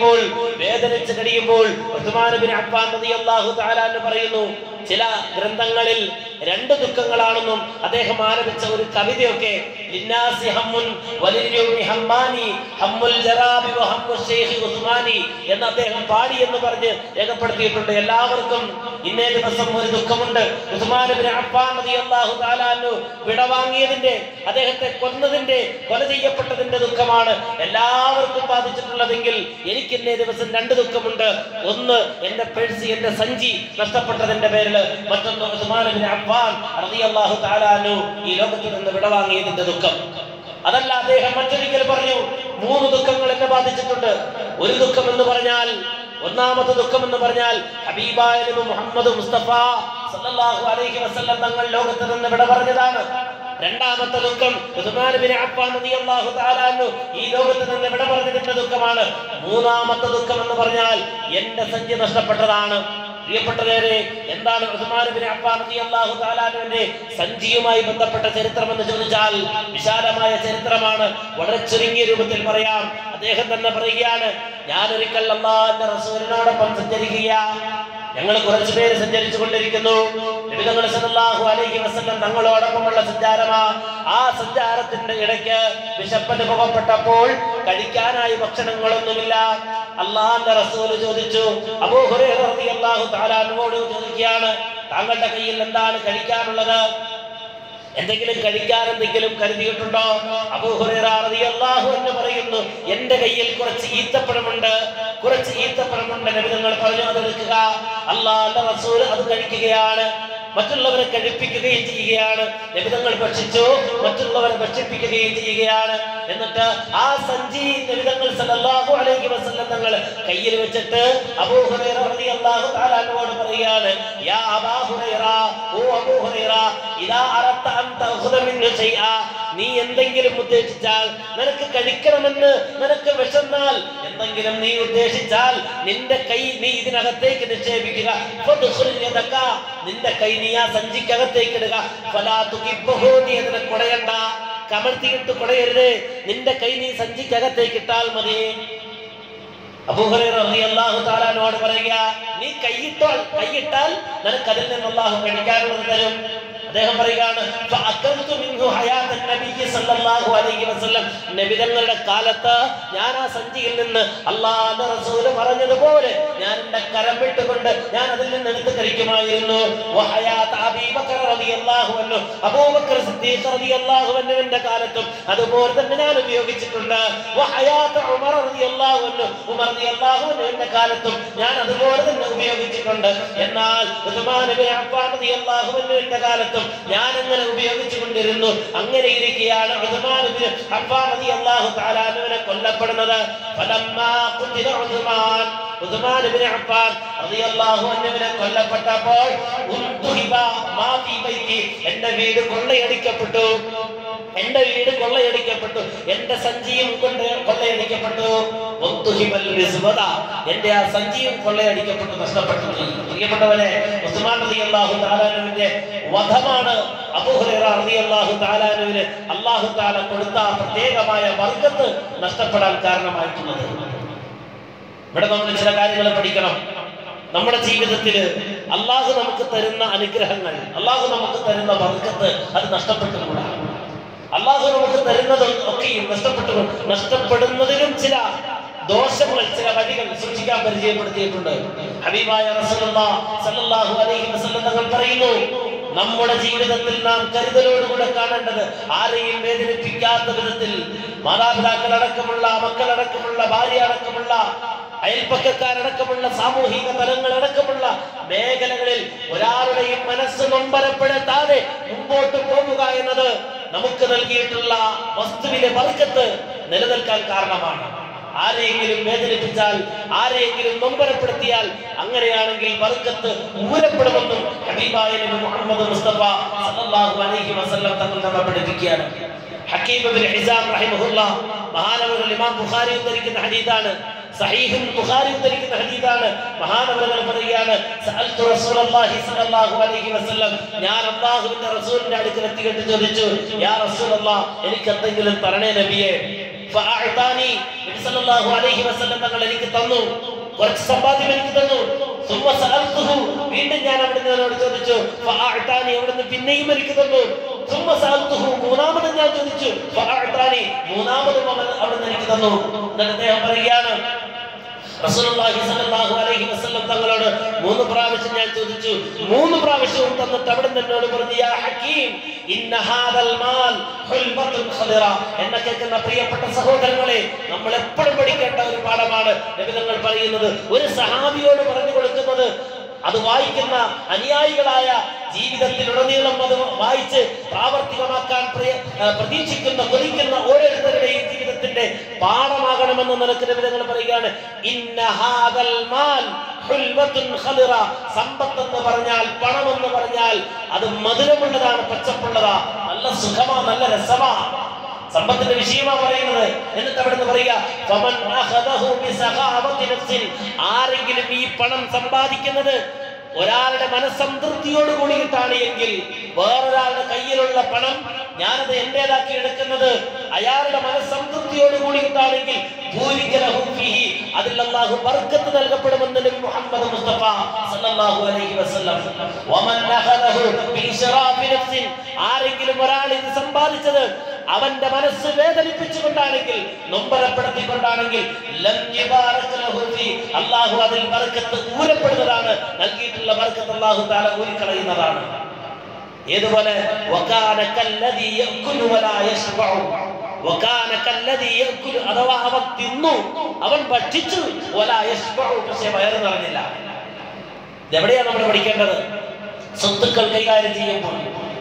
കഴിയുമ്പോൾ വേദനിച്ച് കഴിയുമ്പോൾ ഉസ്മാൻ ബിൻ അഫ്ഫാൻ റളിയല്ലാഹു തആല എന്ന് പറയുന്നു ചില ഗ്രന്ഥങ്ങളിൽ രണ്ട് ദുഃഖങ്ങളാണെന്നും അദ്ദേഹം ആലപിച്ച ഒരു കവിതയൊക്കെ ലിന്നാസി ഹമ്മുൻ വലില്യൗമി ഹമ്മാനി ഹമ്മുൽ ജറാബി വ ഹമ്മു ശൈഖി ഉസ്മാനി എന്ന് അദ്ദേഹം പാടി എന്ന് പറഞ്ഞ് രേഖപ്പെടുത്തിയിട്ടുണ്ട് എല്ലാവർക്കും ഇന്നേ ദിവസം ഒരു ദുഃഖമുണ്ട് ഉസ്മാൻ ബിൻ അഫ്ഫാൻ റളിയല്ലാഹു തആല അൻഹു വിടവാങ്ങിയതിന്റെ അദ്ദേഹത്തെ കൊന്നതിന്റെ കൊല ചെയ്യപ്പെട്ടതിന്റെ ദുഃഖമാണ് എല്ലാവർക്കും ബാധിച്ചിട്ടുള്ളതെങ്കിൽ എനിക്ക് ഇന്നേ ദിവസം രണ്ട് ദുഃഖമുണ്ട് ഒന്ന് എന്റെ പേഴ്സി എന്റെ സഞ്ചി നഷ്ടപ്പെട്ടതിന്റെ പേരിൽ മറ്റൊന്ന് ഉസ്മാൻ ബിൻ അഫ്ഫാൻ റളിയല്ലാഹു തആല അൻഹു ഈ ലോകത്തിൽ നിന്ന് വിടവാങ്ങിയതിന്റെ ദുഃഖം അതല്ല അദ്ദേഹം മറ്റൊരിക്കൽ പറഞ്ഞു മൂന്ന് ദുഃഖങ്ങൾ എന്നെ ബാധിച്ചിട്ടുണ്ട് ഒരു ദുഃഖം എന്ന് പറഞ്ഞാൽ ഒന്നാമത്തെ ദുഃഖം എന്ന് പറഞ്ഞാൽ ഹബീബായ നബി മുഹമ്മദ് മുസ്തഫ സല്ലല്ലാഹു അലൈഹി വസല്ലം തങ്ങൾ ലോകത്ത് നിന്ന് വിട പറഞ്ഞതാണ് രണ്ടാമത്തെ ദുഃഖം ഉസ്മാൻ ബിൻ അഫ്ഫാൻ റളിയല്ലാഹു തആല അൻഹു ഈ ലോകത്ത് നിന്ന് വിട പറഞ്ഞതിന്റെ ദുഃഖമാണ് മൂന്നാമത്തെ ദുഃഖം എന്ന് പറഞ്ഞാൽ എന്റെ സഞ്ചി നഷ്ടപ്പെട്ടതാണ് പ്രിയപ്പെട്ടവരെ എന്താണ് ഉസ്മാൻ ബിൻ അഫ്ഫാൻ റളിയല്ലാഹു തആല അൻഹുവിന്റെ സഞ്ചിയുമായി ബന്ധപ്പെട്ട ചരിത്രം എന്ന് ചോദിച്ചാൽ വിശാലമായ ചരിത്രമാണ് വളരെ ചുരുങ്ങിയ രൂപത്തിൽ പറയാം അദ്ദേഹം തന്നെ പറയുകയാണ് ഞാൻ ഒരിക്കൽ അള്ളാഹിന്റെ റസൂലിനോടൊപ്പം സഞ്ചരിക്കുക ഞങ്ങൾ കുറച്ചു പേര് സഞ്ചരിച്ചു കൊണ്ടിരിക്കുന്നു നബി തങ്ങൾ സല്ലല്ലാഹു അലൈഹി വസല്ലം തങ്ങളോടൊപ്പമുള്ള സഞ്ചാരമാ ആ സഞ്ചാരത്തിന്റെ ഇടയ്ക്ക് വിശപ്പനുഭവപ്പെട്ടപ്പോൾ കഴിക്കാനായി ഭക്ഷണങ്ങളൊന്നുമില്ല അള്ളാഹിന്റെ റസൂല് ചോദിച്ചു അബൂ ഹുറൈറ റളിയല്ലാഹു തആല അൻഹുവോട് ചോദിക്കുകയാണ് താങ്കളുടെ കയ്യിൽ എന്താണ് കഴിക്കാനുള്ളത് എന്തെങ്കിലും കഴിക്കാൻ എന്തെങ്കിലും കരുതിയിട്ടുണ്ടോ അബൂ ഹുറൈറ റളിയല്ലാഹു അൻഹു പറയുന്നു എന്റെ കയ്യിൽ കുറച്ച് ഈത്തപ്പഴമുണ്ട് കുറച്ച് ഈത്തപ്പഴമുണ്ട് നബി തങ്ങൾ പറഞ്ഞു അത് എടുക്കുക അള്ളാഹുവിന്റെ റസൂൽ അത് കഴിക്കുകയാണ് മറ്റുള്ളവരെ കഴിപ്പിക്കുകയും ചെയ്യുകയാണ് നബിതങ്ങൾ ഭക്ഷിച്ചു മറ്റുള്ളവരെ ഭക്ഷിപ്പിക്കുകയും ചെയ്യുകയാണ് എന്നിട്ട് ആ സഞ്ചി നബിതങ്ങൾ സല്ലല്ലാഹു അലൈഹി വസല്ലം തങ്ങൾ കയ്യിൽ വെച്ചിട്ട് അബൂ ഹുറൈറ റളിയല്ലാഹു തആല അൻഹുവോട് പറയുകയാണ് യാ അബാ ഹുറൈറ ഓ അബൂ ഹുറൈറ ഇദാ അറത്ത അൻ തഖുദ മിൻഹു ശൈആ നീ എന്തെങ്കിലും ഉദ്ദേശിച്ചാൽ നിനക്ക് കഴിക്കണമെന്ന് നിനക്ക് വിശന്നാൽ എന്തെങ്കിലും നീ ഉദ്ദേശിച്ചാൽ നിന്റെ കൈ നീ ഇതിനകത്തേക്ക് നിക്ഷേപിക്കുക ഫദ്ഖുൽ യദക. നിന്റെ കൈ നീ ആ സഞ്ചിക്കകത്തേക്ക് ഇടുക ഫലാ തുകിബ്ബഹു. നീ അതിനെ കുടയണ്ട കമഴ്ത്തിയിട്ട് കുടയരുത് നിന്റെ കൈ നീ സഞ്ചിക്കകത്തേക്ക് ഇട്ടാൽ മതി അബൂഹുറൈറ റളിയല്ലാഹു തആലാനോട് പറയുക നീ കൈയിട്ടാൽ കൈയിട്ടാൽ നിനക്ക് അതിൽ നിന്ന് അല്ലാഹു കഴിക്കാനുള്ളത് തരും അദ്ദേഹം പറയുകയാണ് ഫഅക്കൽതു മിൻഹു ഹയാത്തൻ നബിയ്യി സല്ലല്ലാഹു അലൈഹി വസല്ലം നബി തങ്ങളുടെ കാലത്ത് ഞാൻ ആ സഞ്ചിയിൽ നിന്ന് അല്ലാഹുവിന്റെ റസൂൽ പറഞ്ഞതുപോലെ ഞാൻ എൻ്റെ കരം വിട്ടുകൊണ്ട് ഞാൻ അതിൽ നിന്ന് എടുത്ത് കഴിക്കുമായിരുന്നു വഹയാത്ത് അബീബക്കർ റളിയല്ലാഹു അൻഹു അബൂബക്കർ സിദ്ദീഖ് റളിയല്ലാഹു അൻഹുവിന്റെ കാലത്തും അതുപോലെ തന്നെ ഞാൻ ഉപയോഗിച്ചിട്ടുണ്ട് വഹയാത്ത് ഉമർ റളിയല്ലാഹു അൻഹു ഉമർ റളിയല്ലാഹു അൻഹുവിന്റെ കാലത്തും ഞാൻ അതുപോലെ തന്നെ ഉപയോഗിച്ചിട്ടുണ്ട് എന്നാൽ ഉസ്മാൻ ഇബ്നു അഫ്ഫാൻ റളിയല്ലാഹു അൻഹുവിന്റെ കാലത്തും ഞാൻ അങ്ങനെ ഉപയോഗിച്ചു കൊണ്ടിരുന്നു അങ്ങനെ ഇരിക്കുകയാണ് ഉസ്മാൻ ഇബ്നു അഫ്ഫാൻ റളിയല്ലാഹു തആല അൻഹുവിനെ കൊല്ലപ്പെടുന്നത് ഫലമ്മാ ഖുതില ഉസ്മാൻ ഉസ്മാൻ ഇബ്നു അഫ്ഫാൻ റളിയല്ലാഹു അൻഹുവിനെ കൊല്ലപ്പെട്ടപ്പോൾ ഉന്തുഹിബ മാ ഫീ ബൈതി എന്റെ വീട് കൊള്ളയടിക്കപ്പെട്ടു എന്റെ വീട് കൊള്ളയടിക്കപ്പെട്ടു എന്റെ സഞ്ചിയും കൊണ്ട് കൊള്ളയടിക്കപ്പെട്ടു ഒത്തുഹിബൽ റിസ്വത. എന്റെ ആ സഞ്ചിയും കൊള്ളയടിക്കപ്പെട്ടു നഷ്ടപ്പെട്ടു പോയി. പ്രിയപ്പെട്ടവരെ ഉസ്മാൻ റളിയല്ലാഹു തആലാനുവിന്റെ വധമാണ് അബൂ ഹുറൈറ റളിയല്ലാഹു തആലാനുവിന് അല്ലാഹു തആല കൊടുത്ത ആ പ്രത്യേകമായ വർഗത്ത് നഷ്ടപ്പെടാൻ കാരണമായിട്ടുള്ളത് ഇവിടെ നമ്മൾ ചില കാര്യങ്ങൾ പഠിക്കണം നമ്മുടെ ജീവിതത്തിൽ അള്ളാഹു നമുക്ക് തരുന്ന അനുഗ്രഹങ്ങൾ അള്ളാഹു നമുക്ക് തരുന്ന വർഗത്ത് അത് നഷ്ടപ്പെട്ടുകൂടാ അള്ളാഹു നമുക്ക് തരുന്നത് ഒക്കെയും നഷ്ടപ്പെട്ടു നഷ്ടപ്പെടുന്നതിനും ചില ദോഷങ്ങൾ ചില വഴികൾ സൂക്ഷിക്കാൻ പരിചയപ്പെടുത്തിയിട്ടുണ്ട് ഹബീബായ റസൂലുള്ളാഹ് സല്ലല്ലാഹു അലൈഹി വസല്ലം തങ്ങൾ പറയുന്നു നമ്മുടെ ജീവിതത്തിൽ നാം കരുതലോടുകൂടെ കാണേണ്ടത് ആരെയും വേദനിപ്പിക്കാത്ത വിധത്തിൽ മാതാപിതാക്കളടക്കമുള്ള മക്കളടക്കമുള്ള ഭാര്യ അടക്കമുള്ള അയൽപ്പക്കക്കാരടക്കമുള്ള സാമൂഹിക തലങ്ങളടക്കമുള്ള മേഖലകളിൽ ഒരാളുടെയും മനസ്സ് നൊമ്പരപ്പെടുത്താതെ മുമ്പോട്ട് പോവുക എന്നത് നമുക്ക് നൽകിയിട്ടുള്ള വസ്തുവിലെ വർക്കത്ത് നിലനിൽക്കാൻ കാരണമാണ് ആരെയെങ്കിലും വേദനിപ്പിച്ചാൽ ആരെയെങ്കിലും നൊമ്പരപ്പെടുത്തിയാൽ അങ്ങനെയാണെങ്കിൽ വർക്കത്ത് ഊരപ്പെടുമെന്നും ഹബീബായ നബി മുഹമ്മദ് മുസ്തഫ സല്ലല്ലാഹു അലൈഹി വസല്ലം തങ്ങൾ നമ്മെ പഠിപ്പിക്കുകയാണ് ഹക്കീം ഇബ്നു ഹിസാം റഹിമഹുല്ലാ മഹാനവറുൽ ഇമാം ബുഖാരി ഉദ്ധരിക്കുന്ന ഹദീസാണ് സഹീഹുൽ ബുഖാരി ഉദ്ധരിക്കുന്ന ഹദീസാണ് മഹാനവരകൾ പറയുകയാണ് സഅൽതു റസൂലുള്ളാഹി സ്വല്ലല്ലാഹു അലൈഹി വസല്ലം ഞാൻ അല്ലാഹുവിന്റെ റസൂലിന്റെ അടുക്കൽ എത്തിയിട്ട് ചോദിച്ചു യാ റസൂലല്ലാഹ് എനിക്ക് എന്തെങ്കിലും തരണേ നബിയെ ഫഅഅതാനി നബി സല്ലല്ലാഹു അലൈഹി വസല്ലം തങ്ങൾ എനിക്ക് തന്നു കുറച്ച് സമ്പാദ്യം എനിക്ക് തന്നു സുമ്മ സഅൽതുഹു വീണ്ടും ഞാൻ അവിടുന്ന് അവനോട് ചോദിച്ചു ഫഅഅതാനി അവിടുന്ന് പിന്നെയും എനിക്ക് തന്നു സുമ്മ സഅൽതുഹു മൂന്നാമത് ഞാൻ ചോദിച്ചു ഫഅഅതാനി മൂന്നാമതും അവൻ അവിടുന്ന് എനിക്ക് തന്നു എന്നിട്ട് അദ്ദേഹം പറയുകയാണ് റസൂലുള്ളാഹി സ്വല്ലല്ലാഹു അലൈഹി വസല്ലം തങ്ങളോട് മൂന്ന് പ്രാവശ്യം ഞാൻ ചോദിച്ചു മൂന്ന് പ്രാവശ്യവും തന്നിട്ട് അവിടെ എന്നോട് പറഞ്ഞു യാ ഹക്കീം ഇന്ന ഹാദൽ മാൽ ഹുൽബത്തുൻ ഖദിറ എന്നെ കേൾക്കുന്ന പ്രിയപ്പെട്ട സഹോദരങ്ങളെ നമ്മൾ എപ്പോഴും പഠിക്കേണ്ട ഒരു പാഠമാണ് നബി തങ്ങൾ പറയുന്നത് ഒരു സഹാബിയോട് പറഞ്ഞു കൊടുക്കുന്നത് അത് വായിക്കുന്ന അനുയായികളായ ജീവിതത്തിലുടനീളം അത് വായിച്ച് പ്രാവർത്തികമാക്കാൻ പ്രിയ- ആ, പ്രതീക്ഷിക്കുന്ന കൊതിക്കുന്ന ഓരോരുത്തരുടെയും ജീവിതത്തിന്റെ പാഠമാകണമെന്ന് നിലക്ക് വിധങ്ങൾ പറയുകയാണ് ഇന്ന ഹാദൽ മാൽ ഹുൽവത്തുൻ ഖദിറ. സമ്പത്ത് എന്ന് പറഞ്ഞാൽ പണം എന്ന് പറഞ്ഞാൽ അത് മധുരമുള്ളതാണ് പച്ചപ്പുള്ളതാ നല്ല സുഖമാ നല്ല രസമാ സമ്പത്തിന്റെ വിഷയമാ പറയുന്നത് എന്നിട്ട് അവിടുന്ന് പറയുക ഫമൻ അഖദഹു ബിസഖാവത്തി നഫ്സിൻ. ആരെങ്കിലും ഈ പണം സമ്പാദിക്കുന്നത് ഒരാളുടെ മനസ്സംതൃപ്തിയോട് കൂടിയിട്ടാണ് എങ്കിൽ വേറൊരാളുടെ കയ്യിലുള്ള പണം ഞാനത് എന്റേതാക്കി എടുക്കുന്നത് അയാളുടെ മനസ്സംതൃപ്തിയോട് കൂടിയിട്ടാണെങ്കിൽ ഭൂരിക ലഹു ഫീഹി. അതിൽ അല്ലാഹു ബർക്കത്ത് നൽകപ്പെടുമെന്ന് നബി മുഹമ്മദ് മുസ്തഫ സല്ലല്ലാഹു അലൈഹി വസല്ലം വമൻ അഖദഹു ബിഇശ്റാഫി നഫ്സിൻ. ആരെങ്കിലും ഒരാൾ ഇത് സമ്പാദിച്ചത് അവന്റെ മനസ്സ് വേദനിപ്പിച്ചുകൊണ്ടാണെങ്കിൽ നൊമ്പരപ്പെടുത്തിക്കൊണ്ടാണെങ്കിൽ ലം യുബാറക് ലഹു ഫീ. അല്ലാഹു അതിൽ ബർക്കത്ത് ഊരപ്പെടുന്നതാണ് നൽകിയിട്ടുള്ള ബർക്കത്ത് അല്ലാഹു തആല ഊരിക്കളയുന്നതാണ് ഏതുപോലെ വകാന കല്ലദീ യഅ്കുലു വലാ യശ്ബഉ വകാന കല്ലദീ യഅ്കുലു അഥവാ അവൻ തിന്നു അവൻ ഭക്ഷിച്ചു വലാ യശ്ബഉ പക്ഷേ വയറ് നിറഞ്ഞില്ല ഇതെവിടെയാണ് നമ്മൾ പഠിക്കേണ്ടത് സ്വത്തുക്കൾ കൈകാര്യം ചെയ്യുമ്പോൾ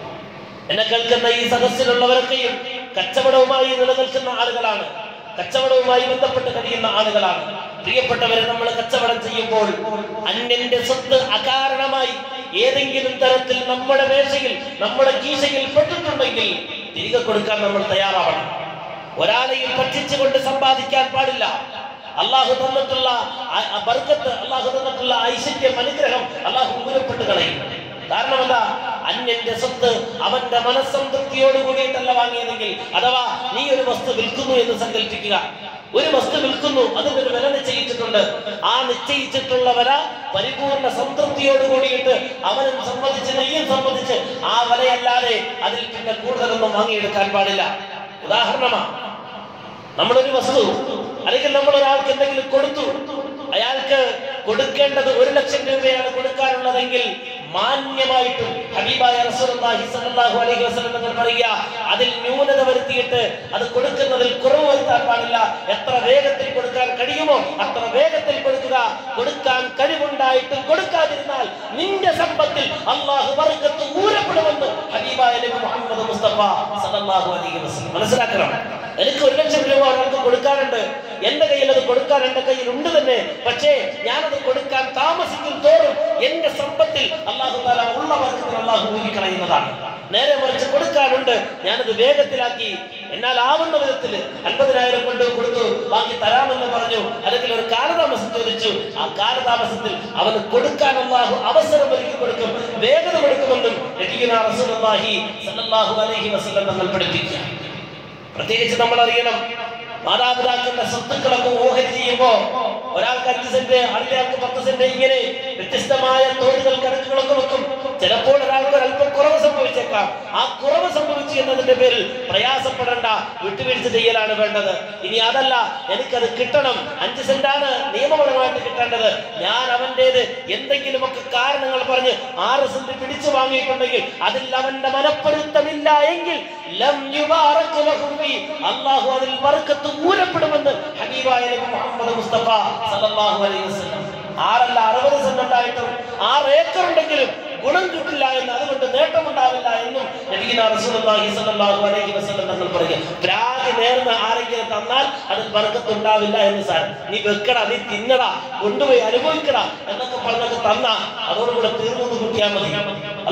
എന്നെ കേൾക്കുന്ന ഈ സദസ്സിലുള്ളവരൊക്കെയും കച്ചവടവുമായി നിലനിൽക്കുന്ന ആളുകളാണ് കച്ചവടവുമായി ബന്ധപ്പെട്ട് കഴിയുന്ന ആളുകളാണ് പ്രിയപ്പെട്ടവരെ നമ്മൾ കച്ചവടം ചെയ്യുമ്പോൾ അന്യന്റെ സ്വത്ത് അകാരണമായി ഏതെങ്കിലും തരത്തിൽ നമ്മുടെ മേശയിൽ നമ്മുടെ കീശയിൽ പെട്ടിട്ടുണ്ടെങ്കിൽ തിരികെ കൊടുക്കാൻ നമ്മൾ തയ്യാറാവണം ഒരാളെയും പറ്റിച്ചുകൊണ്ട് സമ്പാദിക്കാൻ പാടില്ല അള്ളാഹു തന്നിട്ടുള്ള ആ- ആ ബർക്കത്ത് അള്ളാഹു തന്നിട്ടുള്ള ഐശ്വര്യം അനുഗ്രഹം അള്ളാഹു ഊരപ്പെട്ട് കളയും കാരണം എന്താ അന്യന്റെ സ്വത്ത് അവന്റെ മനസ്സംതൃപ്തിയോട് കൂടിയിട്ടല്ല വാങ്ങിയതെങ്കിൽ അഥവാ നീ ഒരു വസ്തു വിൽക്കുന്നു എന്ന് സങ്കല്പിക്കുക ഒരു വസ്തു വിൽക്കുന്നു അതിന്റെ ഒരു വില നിശ്ചയിച്ചിട്ടുണ്ട് ആ നിശ്ചയിച്ചിട്ടുള്ള വില പരിപൂർണ സംതൃപ്തിയോട് കൂടിയിട്ട് അവനും സമ്മതിച്ച് നെയ്യും സമ്മതിച്ച് ആ വിലയല്ലാതെ അതിൽ പിന്നെ കൂടുതലൊന്നും വാങ്ങിയെടുക്കാൻ പാടില്ല ഉദാഹരണമാണ് നമ്മളൊരു വസ്തു അല്ലെങ്കിൽ നമ്മൾ ഒരാൾക്ക് എന്തെങ്കിലും കൊടുത്തു അയാൾക്ക് കൊടുക്കേണ്ടത് ഒരു ലക്ഷം രൂപയാണ് കൊടുക്കാനുള്ളതെങ്കിൽ മാന്യമായിട്ടും ഹബീബായ റസൂലുള്ളാഹി സ്വല്ലല്ലാഹു അലൈഹി വസല്ലം തങ്ങൾ പറയുക അതിൽ ന്യൂനത വരുത്തിയിട്ട് അത് കൊടുക്കുന്നതിൽ കുറവ് വരുത്താൻ പാടില്ല എത്ര വേഗത്തിൽ കൊടുക്കാൻ കഴിയുമോ അത്ര വേഗത്തിൽ കൊടുക്കുക കൊടുക്കാൻ കഴിവുണ്ടായിട്ടും കൊടുക്കാതിരുന്നാൽ നിന്റെ സമ്പത്തിൽ അള്ളാഹു ബർക്കത്ത് ഊരപ്പെടുമെന്ന് ഹബീബായ നബി മുഹമ്മദ് മുസ്തഫ സല്ലല്ലാഹു അലൈഹി വസല്ലം മനസ്സിലാക്കണം എനിക്ക് ഒരു ലക്ഷം രൂപ ഒരാൾക്ക് കൊടുക്കാനുണ്ട് എന്റെ കയ്യിൽ അത് കൊടുക്കാൻ എന്റെ കയ്യിൽ ഉണ്ട് തന്നെ പക്ഷേ ഞാനത് കൊടുക്കാൻ താമസിക്കും തോറും എന്റെ സമ്പത്തിൽ അള്ളാഹു താല ഉള്ള വർക്കത്തിൽ അള്ളാഹു ഊരിക്കളയുന്നതാണ് നേരെ മറിച്ച് കൊടുക്കാനുണ്ട് ഞാനത് വേഗത്തിലാക്കി എന്നാൽ ആവുന്ന വിധത്തിൽ അൻപതിനായിരം കൊണ്ട് കൊടുത്തു ബാക്കി തരാമെന്ന് പറഞ്ഞു അല്ലെങ്കിൽ ഒരു കാലതാമസം ചോദിച്ചു ആ കാലതാമസത്തിൽ അവന് കൊടുക്കാൻ അള്ളാഹു അവസരം ഒരുക്കി കൊടുക്കും വേഗത കൊടുക്കുമെന്നും നബിയുനാ റസൂലുള്ളാഹി സല്ലല്ലാഹു അലൈഹി വസല്ലം തങ്ങൾ പഠിപ്പിക്കുക പ്രത്യേകിച്ച് നമ്മൾ അറിയണം മാതാപിതാക്കളുടെ സ്വത്തുക്കളൊക്കെ ഓഹരി ചെയ്യുമ്പോ ഒരാൾക്ക് അഞ്ച് സെന്റ് അടുത്തയാൾക്ക് പത്ത് സെന്റ് ഇങ്ങനെ വ്യത്യസ്തമായ തോതുകൾ കണക്കുകളൊക്കെ വെക്കും ചിലപ്പോൾ ഒരാൾക്ക് ഒരല്പം കുറവ് സംഭവിച്ചേക്കാം ആ കുറവ് സംഭവിച്ചു എന്നതിന്റെ പേരിൽ പ്രയാസപ്പെടേണ്ട വിട്ടുവീഴ്ച ചെയ്യലാണ് വേണ്ടത് ഇനി അതല്ല എനിക്കത് കിട്ടണം അഞ്ച് സെന്റാണ് നിയമപരമായിട്ട് കിട്ടേണ്ടത് ഞാൻ അവന്റേത് എന്തെങ്കിലുമൊക്കെ കാരണങ്ങൾ പറഞ്ഞ് ആറ് സെന്റ് പിടിച്ചു വാങ്ങിയിട്ടുണ്ടെങ്കിൽ അതിൽ അവന്റെ മനപ്പൊരുത്തമില്ല എങ്കിൽ ലം യുബാറക് ലഹു ഫീ. അള്ളാഹു അതിൽ ബർക്കത്ത് ഊരപ്പെടുമെന്ന് ഹബീബായ നബി മുഹമ്മദ് മുസ്തഫ സല്ലല്ലാഹു അലൈഹി വസല്ലം ആറല്ല അറുപത് സെന്റ് ഉണ്ടായിട്ടും ആറ് ഏക്കർ ഉണ്ടെങ്കിലും ഗുണം കിട്ടില്ല എന്ന് അതുകൊണ്ട് നേട്ടമുണ്ടാവില്ല എന്നും നബീന റസൂലുള്ളാഹി സ്വല്ലല്ലാഹു അലൈഹി വസല്ലം തങ്ങൾ പറയുക പ്രാഗ് നേർന്ന് ആരെങ്കിലും തന്നാൽ അതിൽ ബർക്കത്ത് ഉണ്ടാവില്ല എന്ന് സാർ നീ വെക്കടാ നീ തിന്നടാ കൊണ്ടുപോയി അനുഭവിക്കടാ എന്നൊക്കെ പറഞ്ഞൊക്കെ തന്ന അതോടുകൂടെ തീർന്നു കൂട്ടിയാൽ മതി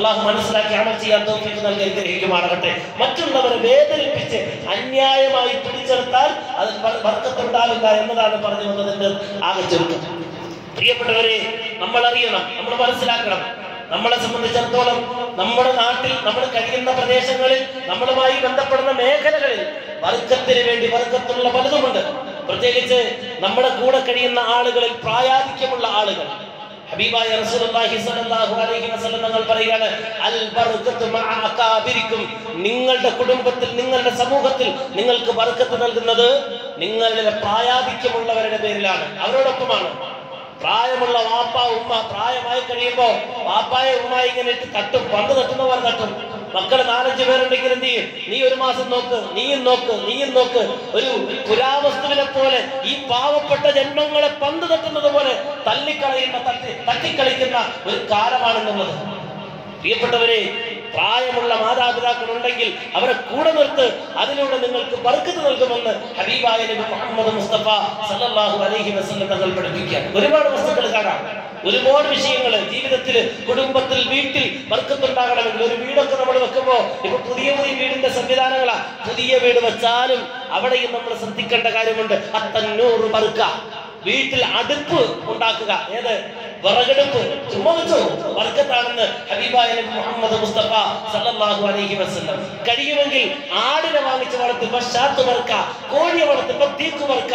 അള്ളാഹു മനസ്സിലാക്കി അമൽ ചെയ്യാൻ തോഫിക്ക് നൽകി അനുഗ്രഹിക്കുമാറാകട്ടെ മറ്റുള്ളവരെ വേദനിപ്പിച്ച് അന്യായമായി പിടിച്ചെടുത്താൽ അതിൽ ബർ- ബർക്കത്തുണ്ടാവില്ല എന്നതാണ് പറഞ്ഞു വന്നതിന്റെ ആകെ ചുരുക്കം പ്രിയപ്പെട്ടവരെ നമ്മൾ അറിയണം നമ്മൾ മനസ്സിലാക്കണം നമ്മളെ സംബന്ധിച്ചിടത്തോളം നമ്മുടെ നാട്ടിൽ നമ്മൾ കഴിയുന്ന പ്രദേശങ്ങളിൽ നമ്മളുമായി ബന്ധപ്പെടുന്ന മേഖലകളിൽ വർഗത്തിന് വേണ്ടി വർഗത്തുള്ള പലതുമുണ്ട് പ്രത്യേകിച്ച് നമ്മുടെ കൂടെ കഴിയുന്ന ആളുകളിൽ പ്രായാധിക്യമുള്ള ആളുകൾ ഹബീബായ റസൂലുള്ളാഹി സ്വല്ലല്ലാഹു അലൈഹി വസല്ലം തങ്ങൾ പറയുകയാണ് അൽ ബർക്കത്തു മഅ അകാബിരിക്കും നിങ്ങളുടെ കുടുംബത്തിൽ നിങ്ങളുടെ സമൂഹത്തിൽ നിങ്ങൾക്ക് ബർക്കത്ത് നൽകുന്നത് നിങ്ങളുടെ പ്രായാധിക്യമുള്ളവരുടെ പേരിലാണ് അവരോടൊപ്പമാണ് പ്രായമുള്ള വാപ്പ ഉമ്മ പ്രായമായി കഴിയുമ്പോ വാപ്പായ ഉമ്മ ഇങ്ങനെ ഇട്ട് തട്ടും പണ്ട് തട്ടുന്ന പോലെ തട്ടും മക്കള് നാലഞ്ച് പേരുണ്ടെങ്കിൽ എന്ത് ചെയ്യും നീ ഒരു മാസം നോക്ക് നീയും നോക്ക് നീയും നോക്ക് ഒരു പുരാവസ്തുവിനെ പോലെ ഈ പാവപ്പെട്ട ജന്മങ്ങളെ പന്ത് തട്ടുന്നത് പോലെ തള്ളിക്കളയുന്ന തട്ടി തട്ടിക്കളിക്കുന്ന ഒരു കാലമാണെന്നുള്ളത് പ്രിയപ്പെട്ടവരെ പ്രായമുള്ള മാതാപിതാക്കൾ ഉണ്ടെങ്കിൽ അവരെ കൂടെ നിർത്ത് അതിലൂടെ നിങ്ങൾക്ക് ബർക്കത്ത് നൽകുമെന്ന് ഹബീബായ നബി മുഹമ്മദ് മുസ്തഫ സല്ലല്ലാഹു അലൈഹി വസല്ലം തങ്ങൾ പഠിപ്പിക്കാൻ ഒരുപാട് വസ്തുക്കൾ കാണാം ഒരുപാട് വിഷയങ്ങൾ ജീവിതത്തിൽ കുടുംബത്തിൽ വീട്ടിൽ ബർക്കത്തുണ്ടാകണമെങ്കിൽ ഒരു വീടൊക്കെ നമ്മൾ വെക്കുമ്പോ ഇപ്പൊ പുതിയ പുതിയ വീടിന്റെ സംവിധാനങ്ങളാ പുതിയ വീട് വെച്ചാലും അവിടെയും നമ്മൾ ശ്രദ്ധിക്കേണ്ട കാര്യമുണ്ട് അത്തന്നൂറ് ബർക്ക വീട്ടിൽ അടുപ്പ് ഉണ്ടാക്കുക ഏത് വിറകടുപ്പ് ചുമ്മാ വെച്ചു വർക്കത്താണെന്ന് ഹബീബായ നബി മുഹമ്മദ് മുസ്തഫ സല്ലല്ലാഹു അലൈഹി വസല്ലം കഴിയുമെങ്കിൽ ആടിനെ വാങ്ങിച്ച് വളർത്തി പശ്ചാത്ത് വറുക്ക കോഴിയെ വളർത്തുമ്പോ തീക്ക് വറുക്ക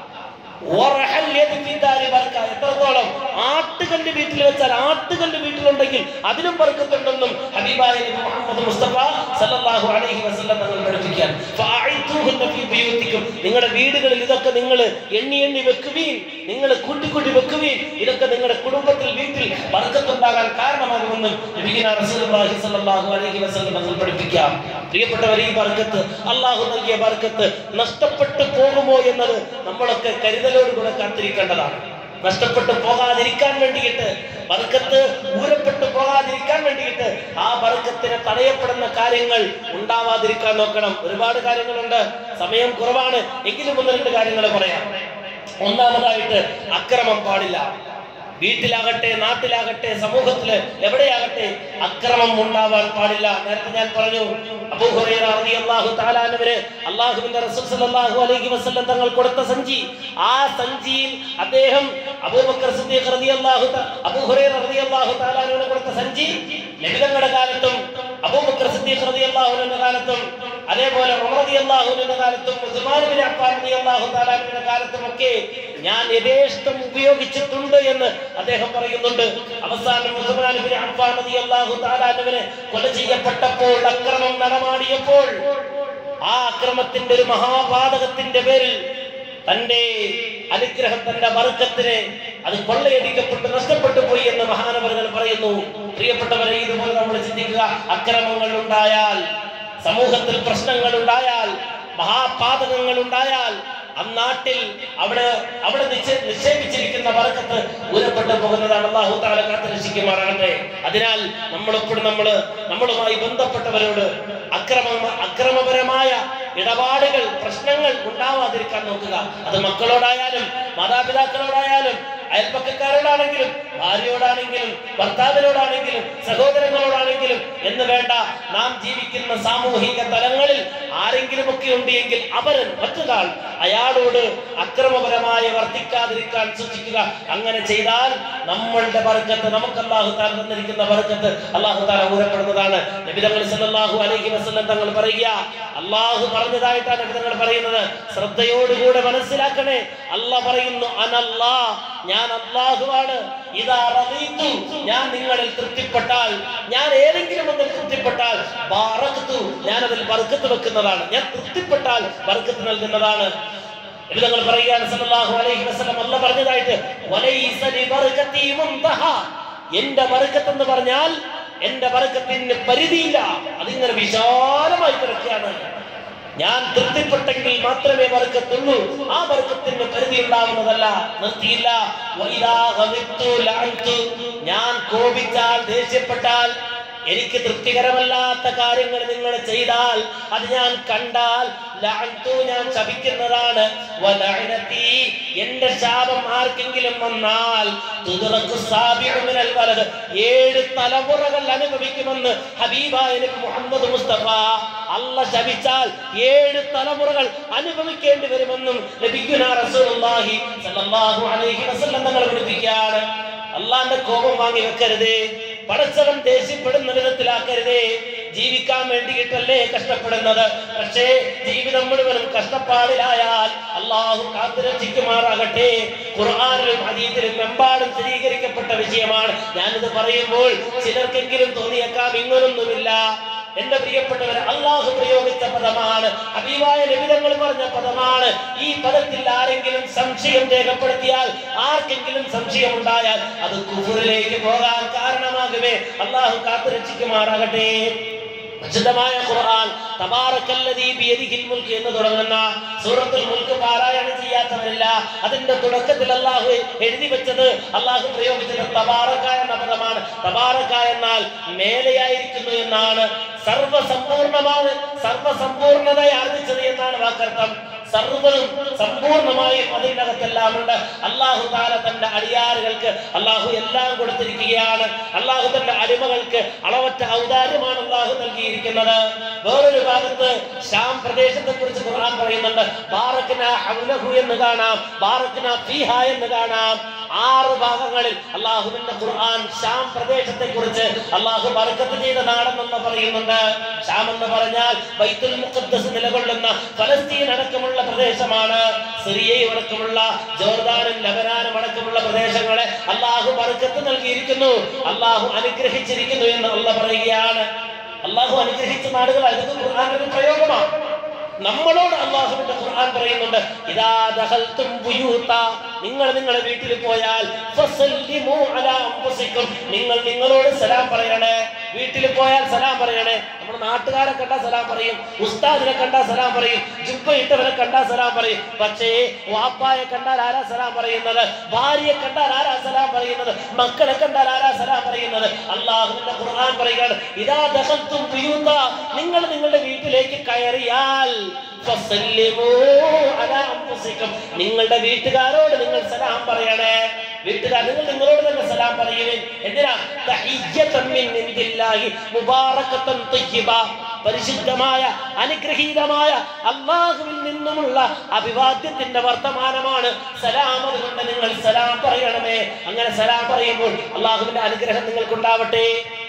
ഒറഹൽ യദി ഫി ദാരി ബർക്ക. എത്രത്തോളം ആട്ടുകല്ല് വീട്ടിൽ വെച്ചാൽ ആട്ടുകല്ല് വീട്ടിലുണ്ടെങ്കിൽ അതിനും ബർക്കത്തുണ്ടെന്നും ഹബീബായ നബി മുഹമ്മദ് മുസ്തഫ സല്ലല്ലാഹു അലൈഹി വസല്ലം തങ്ങൾ പഠിപ്പിക്കാൻ ഫഅഇതുഹുന്ന ഫീ ബുയൂത്തിക്കും നിങ്ങളുടെ വീടുകളിൽ ഇതൊക്കെ നിങ്ങൾ എണ്ണി എണ്ണി വെക്കുവീൻ നിങ്ങൾ കൂട്ടിക്കൂട്ടി വെക്കുവീൻ ഇതൊക്കെ നിങ്ങളുടെ കുടുംബത്തിൽ വീട്ടിൽ ബർക്കത്തുണ്ടാകാൻ കാരണമാകുമെന്നും നബിഗിന റസൂലുള്ളാഹി സ്വല്ലല്ലാഹു അലൈഹി വസല്ലം തങ്ങൾ പഠിപ്പിക്കാം പ്രിയപ്പെട്ടവരെ ഈ ബർക്കത്ത് അള്ളാഹു നൽകിയ ബർക്കത്ത് നഷ്ടപ്പെട്ടു പോകുമോ എന്നത് നമ്മളൊക്കെ കരുതലോടുകൂടെ കാത്തിരിക്കേണ്ടതാണ് നഷ്ടപ്പെട്ടു പോകാതിരിക്കാൻ വേണ്ടിയിട്ട് ബർക്കത്ത് ഊരപ്പെട്ടു പോകാതിരിക്കാൻ വേണ്ടിയിട്ട് ആ ബർക്കത്തിനെ തടയപ്പെടുന്ന കാര്യങ്ങൾ ഉണ്ടാവാതിരിക്കാൻ നോക്കണം ഒരുപാട് കാര്യങ്ങളുണ്ട് സമയം കുറവാണ് എങ്കിലും ഒന്ന് രണ്ട് കാര്യങ്ങൾ പറയാം ഒന്നാമതായിട്ട് അക്രമം പാടില്ല വീട്ടിലാകട്ടെ നാട്ടിലാകട്ടെ സമൂഹത്തില് എവിടെയാകട്ടെ അക്രമം ഉണ്ടാവാൻ പാടില്ല നേരത്തെ ഞാൻ പറഞ്ഞു അബൂ ഹുറൈറ റളിയല്ലാഹു തആല അൻഹുവിന് അല്ലാഹുവിന്റെ റസൂൽ സല്ലല്ലാഹു അലൈഹി വസല്ലം തങ്ങൾ കൊടുത്ത സഞ്ചി ആ സഞ്ചിയിൽ അദ്ദേഹം അബൂബക്കർ സിദ്ദീഖ് റളിയല്ലാഹു ത- അബൂ ഹുറൈറ റളിയല്ലാഹു തആല അൻഹുവിന് കൊടുത്ത സഞ്ചി നബിതങ്ങളുടെ കാലത്തും അബൂബക്കർ സിദ്ദീഖ് റളിയല്ലാഹു അൻഹുവിന്റെ കാലത്തും അതേപോലെ ഉമർ റളിയല്ലാഹു അൻഹുവിന്റെ കാലത്തും ഉസ്മാൻ ബിൻ അഫ്ഫാൻ റളിയല്ലാഹു തആല അൻഹുവിന്റെ കാലത്തും ഒക്കെ ഞാൻ യഥേഷ്ടം ഉപയോഗിച്ചിട്ടുണ്ട് എന്ന് അദ്ദേഹം പറയുന്നുണ്ട് അവസാനം ഉസ്മാൻ ബിൻ അഫ്ഫാൻ റളിയല്ലാഹു തആല അൻഹുവിനെ കൊല ചെയ്യപ്പെട്ടപ്പോൾ അക്രമം നടമാടിയപ്പോൾ ആ അക്രമത്തിന്റെ ഒരു മഹാപാതകത്തിന്റെ പേരിൽ തന്റെ അനുഗ്രഹം തന്റെ വർഗത്തിന് അത് കൊള്ളയടിക്കപ്പെട്ട് നഷ്ടപ്പെട്ടു പോയി എന്ന് മഹാനവറുകൾ പറയുന്നു പ്രിയപ്പെട്ടവരെ ഇതുപോലെ നമ്മൾ ചിന്തിക്കുക അക്രമങ്ങൾ ഉണ്ടായാൽ സമൂഹത്തിൽ പ്രശ്നങ്ങൾ ഉണ്ടായാൽ മഹാപാതകങ്ങൾ ഉണ്ടായാൽ അന്നാട്ടിൽ അവിടെ അവിടെ നിശ്ച- നിക്ഷേപിച്ചിരിക്കുന്ന വർക്കത്ത് ഊരപ്പെട്ടു പോകുന്നതാണ് അള്ളാഹു താല കാത്ത് രക്ഷിക്കുമാറാകട്ടെ അതിനാൽ നമ്മളെപ്പോഴും നമ്മള് നമ്മളുമായി ബന്ധപ്പെട്ടവരോട് അക്രമ അക്രമപരമായ ഇടപാടുകൾ പ്രശ്നങ്ങൾ ഉണ്ടാവാതിരിക്കാൻ നോക്കുക അത് മക്കളോടായാലും മാതാപിതാക്കളോടായാലും അയൽപ്പക്കക്കാരോടാണെങ്കിലും ഭാര്യയോടാണെങ്കിലും ഭർത്താവിനോടാണെങ്കിലും സഹോദരങ്ങളോടാണെങ്കിലും എന്ന് വേണ്ട നാം ജീവിക്കുന്ന സാമൂഹിക തലങ്ങളിൽ ആരെങ്കിലും ഒക്കെ ഉണ്ട് എങ്കിൽ അവരൻ മറ്റൊരാൾ അയാളോട് അക്രമപരമായി വർത്തിക്കാതിരിക്കാൻ സൂക്ഷിക്കുക അങ്ങനെ ചെയ്താൽ നമ്മളുടെ വർഗത്ത് നമുക്ക് അള്ളാഹു താല തന്നിരിക്കുന്ന വർഗത്ത് അള്ളാഹു താല ഊരപ്പെടുന്നതാണ് നബിതങ്ങൾ സല്ലല്ലാഹു അലൈഹി വസല്ലം തങ്ങൾ പറയുക അള്ളാഹു പറഞ്ഞതായിട്ടാണ് നബിതങ്ങൾ പറയുന്നത് ശ്രദ്ധയോടുകൂടെ മനസ്സിലാക്കണേ അല്ല പറയുന്നു അനല്ലാ ഞാൻ അള്ളാഹുവാണ് ഇതാ റളീതു ഞാൻ നിങ്ങളിൽ തൃപ്തിപ്പെട്ടാൽ ഞാൻ ഏതെങ്കിലും ഒന്നിൽ തൃപ്തിപ്പെട്ടാൽ ബാറക്തു ഞാൻ അതിൽ ബർക്കത്ത് വെക്കുന്നതാണ് ഞാൻ തൃപ്തിപ്പെട്ടാൽ ബർക്കത്ത് നൽകുന്നതാണ് ഇത് ഞങ്ങൾ പറയുകയാണ് സല്ലല്ലാഹു അലൈഹി വസല്ലം അല്ല പറഞ്ഞതായിട്ട് വലൈസ ലിബർകതി മുൻതഹ എന്റെ ബർക്കത്ത് എന്ന് പറഞ്ഞാൽ എന്റെ ബർക്കത്തിന് പരിധിയില്ല അതിങ്ങനെ വിശാലമായി കിടക്കുകയാണ് ഞാൻ തൃപ്തിപ്പെട്ടെങ്കിൽ മാത്രമേ വർക്കത്തുള്ളൂ ആ വർക്കത്തിന് പരിധി ഉണ്ടാവുന്നതല്ല നിർത്തിയില്ല വൈദാ ഗളിബ്തു ലഅൻതു. ഞാൻ കോപിച്ചാൽ ദേഷ്യപ്പെട്ടാൽ എനിക്ക് തൃപ്തികരമല്ലാത്ത കാര്യങ്ങൾ നിങ്ങൾ ചെയ്താൽ അത് ഞാൻ കണ്ടാൽ ലഅൻതു ഞാൻ ശപിക്കുന്നതാണ് വലഅനതി എന്റെ ശാപം ആർക്കെങ്കിലും വന്നാൽ തുദ്റഖു സാബിഉ മിനൽ വലദ് ഏഴ് തലമുറകൾ അനുഭവിക്കുമെന്ന് ഹബീബായ നബി മുഹമ്മദ് മുസ്തഫ അല്ല ശപിച്ചാൽ ഏഴ് തലമുറകൾ അനുഭവിക്കേണ്ടി വരുമെന്നും നബിയുനാ റസൂലുള്ളാഹി സ്വല്ലല്ലാഹു അലൈഹി വസല്ലം തങ്ങൾ പഠിപ്പിക്കുകയാണ് അള്ളാന്റെ കോപം വാങ്ങി വെക്കരുതേ പടച്ചവൻ ദേഷ്യപ്പെടുന്ന വിധത്തിലാക്കരുതേ ജീവിക്കാൻ വേണ്ടിയിട്ടല്ലേ കഷ്ടപ്പെടുന്നത് പക്ഷേ ജീവിതം മുഴുവനും കഷ്ടപ്പാടിലായാൽ അള്ളാഹു കാത്തുരക്ഷിക്കുമാറാകട്ടെ ഖുർആാനിലും ഹദീസിലും എമ്പാടും സ്ഥിരീകരിക്കപ്പെട്ട വിഷയമാണ് ഞാനിത് പറയുമ്പോൾ ചിലർക്കെങ്കിലും തോന്നിയേക്കാം ഇങ്ങനൊന്നുമില്ല എന്റെ പ്രിയപ്പെട്ടവർ അള്ളാഹു പ്രയോഗിച്ച പദമാണ് ഹബീബായ ലഭിതങ്ങൾ പറഞ്ഞ പദമാണ് ഈ പദത്തിൽ ആരെങ്കിലും സംശയം രേഖപ്പെടുത്തിയാൽ ആർക്കെങ്കിലും സംശയം ഉണ്ടായാൽ അത് കുഫറിലേക്ക് പോകാൻ കാരണമാകുമേ അള്ളാഹു കാത്തു രക്ഷിക്കുമാറാകട്ടെ വിശുദ്ധമായ ഖുർആൻ തബാറക്കല്ലദീ ബിയദിഹിൽ മുൽക്ക് എന്ന് തുടങ്ങുന്ന സൂറത്തുൽ മുൽക്ക് പാരായണം ചെയ്യാത്തവരില്ല അതിന്റെ തുടക്കത്തിൽ അള്ളാഹു എഴുതി വെച്ചത് അള്ളാഹു പ്രയോഗിച്ചത് തബാറക്ക എന്ന പദമാണ് തബാറക്ക എന്നാൽ മേലെയായിരിക്കുന്നു എന്നാണ് സർവസമ്പൂർണമാണ് സർവസമ്പൂർണത ആർജിച്ചത് എന്നാണ് വാക്കർത്ഥം സർവ്വതും സമ്പൂർണമായും അതിനകത്തെല്ലാം ഉണ്ട് അള്ളാഹു താല തന്റെ അടിയാറുകൾക്ക് അള്ളാഹു എല്ലാം കൊടുത്തിരിക്കുകയാണ് അള്ളാഹു തന്റെ അടിമകൾക്ക് അളവറ്റ ഔദാര്യമാണ് അള്ളാഹു നൽകിയിരിക്കുന്നത് വേറൊരു ഭാഗത്ത് ഷാം പ്രദേശത്തെ കുറിച്ച് ഖുർആൻ പറയുന്നുണ്ട് ബാറക്കിന ഹൗലഹു എന്ന് കാണാം ബാറക്കിന ഫീഹ എന്ന് കാണാം ആറ് ഭാഗങ്ങളിൽ അള്ളാഹുവിന്റെ ഖുർആൻ ഷാം പ്രദേശത്തെ കുറിച്ച് അള്ളാഹു ബർക്കത്ത് ചെയ്ത നാടെന്ന് പറയുന്നുണ്ട് ഷാം എന്ന് പറഞ്ഞാൽ ബൈത്തുൽ മുഖദ്ദസ് നിലകൊള്ളുന്ന ഫലസ്തീൻ അടക്കമുള്ള പ്രദേശമാണ് സിറിയയും അടക്കമുള്ള ജോർദാനും ലബനാനും അടക്കമുള്ള പ്രദേശങ്ങളെ അള്ളാഹു ബർക്കത്ത് നൽകിയിരിക്കുന്നു അള്ളാഹു അനുഗ്രഹിച്ചിരിക്കുന്നു എന്ന് അള്ള പറയുകയാണ് അള്ളാഹു അനുഗ്രഹിച്ച നാടുകൾ അതൊക്കെ ഖുർആന്റെ ഒരു പ്രയോഗമാണ് നമ്മളോട് അള്ളാഹുവിന്റെ ഖുർആൻ പറയുന്നുണ്ട് ഇദാ ദഖൽതും ബുയൂത നിങ്ങൾ നിങ്ങളുടെ വീട്ടിൽ പോയാൽ ഫസല്ലിമു അലാ അൻഫുസിക്കും നിങ്ങൾ നിങ്ങളോട് സലാം പറയണേ വീട്ടിൽ പോയാൽ സലാം പറയണേ നമ്മുടെ നാട്ടുകാരെ കണ്ടാ സലാം പറയും ഉസ്താദിനെ കണ്ടാ സലാം പറയും ജുബ്ബ ഇട്ടവരെ കണ്ടാ സലാം പറയും പക്ഷേ വാപ്പായെ കണ്ടാൽ ആരാ സലാം പറയുന്നത് ഭാര്യയെ കണ്ടാൽ ആരാ സലാം പറയുന്നത് മക്കളെ കണ്ടാൽ ആരാ സലാം പറയുന്നത് അള്ളാഹുവിന്റെ ഖുർആൻ പറയുകയാണ് ഇതാ ദഖൽതും ബുയൂത നിങ്ങൾ നിങ്ങളുടെ വീട്ടിലേക്ക് കയറിയാൽ ഫസല്ലിമൂ അലാ അൻഫുസിക്കും നിങ്ങളുടെ വീട്ടുകാരോട് നിങ്ങൾ സലാം പറയണേ വീട്ടുകാർ നിങ്ങൾ നിങ്ങളോട് തന്നെ സലാം പറയുവിൻ എന്തിനാ തഹിയ്യതൻ മിൻ ഇൻദില്ലാഹി മുബാറകതൻ തയ്യിബ പരിശുദ്ധമായ അനുഗ്രഹീതമായ അള്ളാഹുവിൽ നിന്നുമുള്ള അഭിവാദ്യത്തിന്റെ വർത്തമാനമാണ് സലാം അതുകൊണ്ട് നിങ്ങൾ സലാം പറയണമേ അങ്ങനെ സലാം പറയുമ്പോൾ അള്ളാഹുവിന്റെ അനുഗ്രഹം നിങ്ങൾക്കുണ്ടാവട്ടെ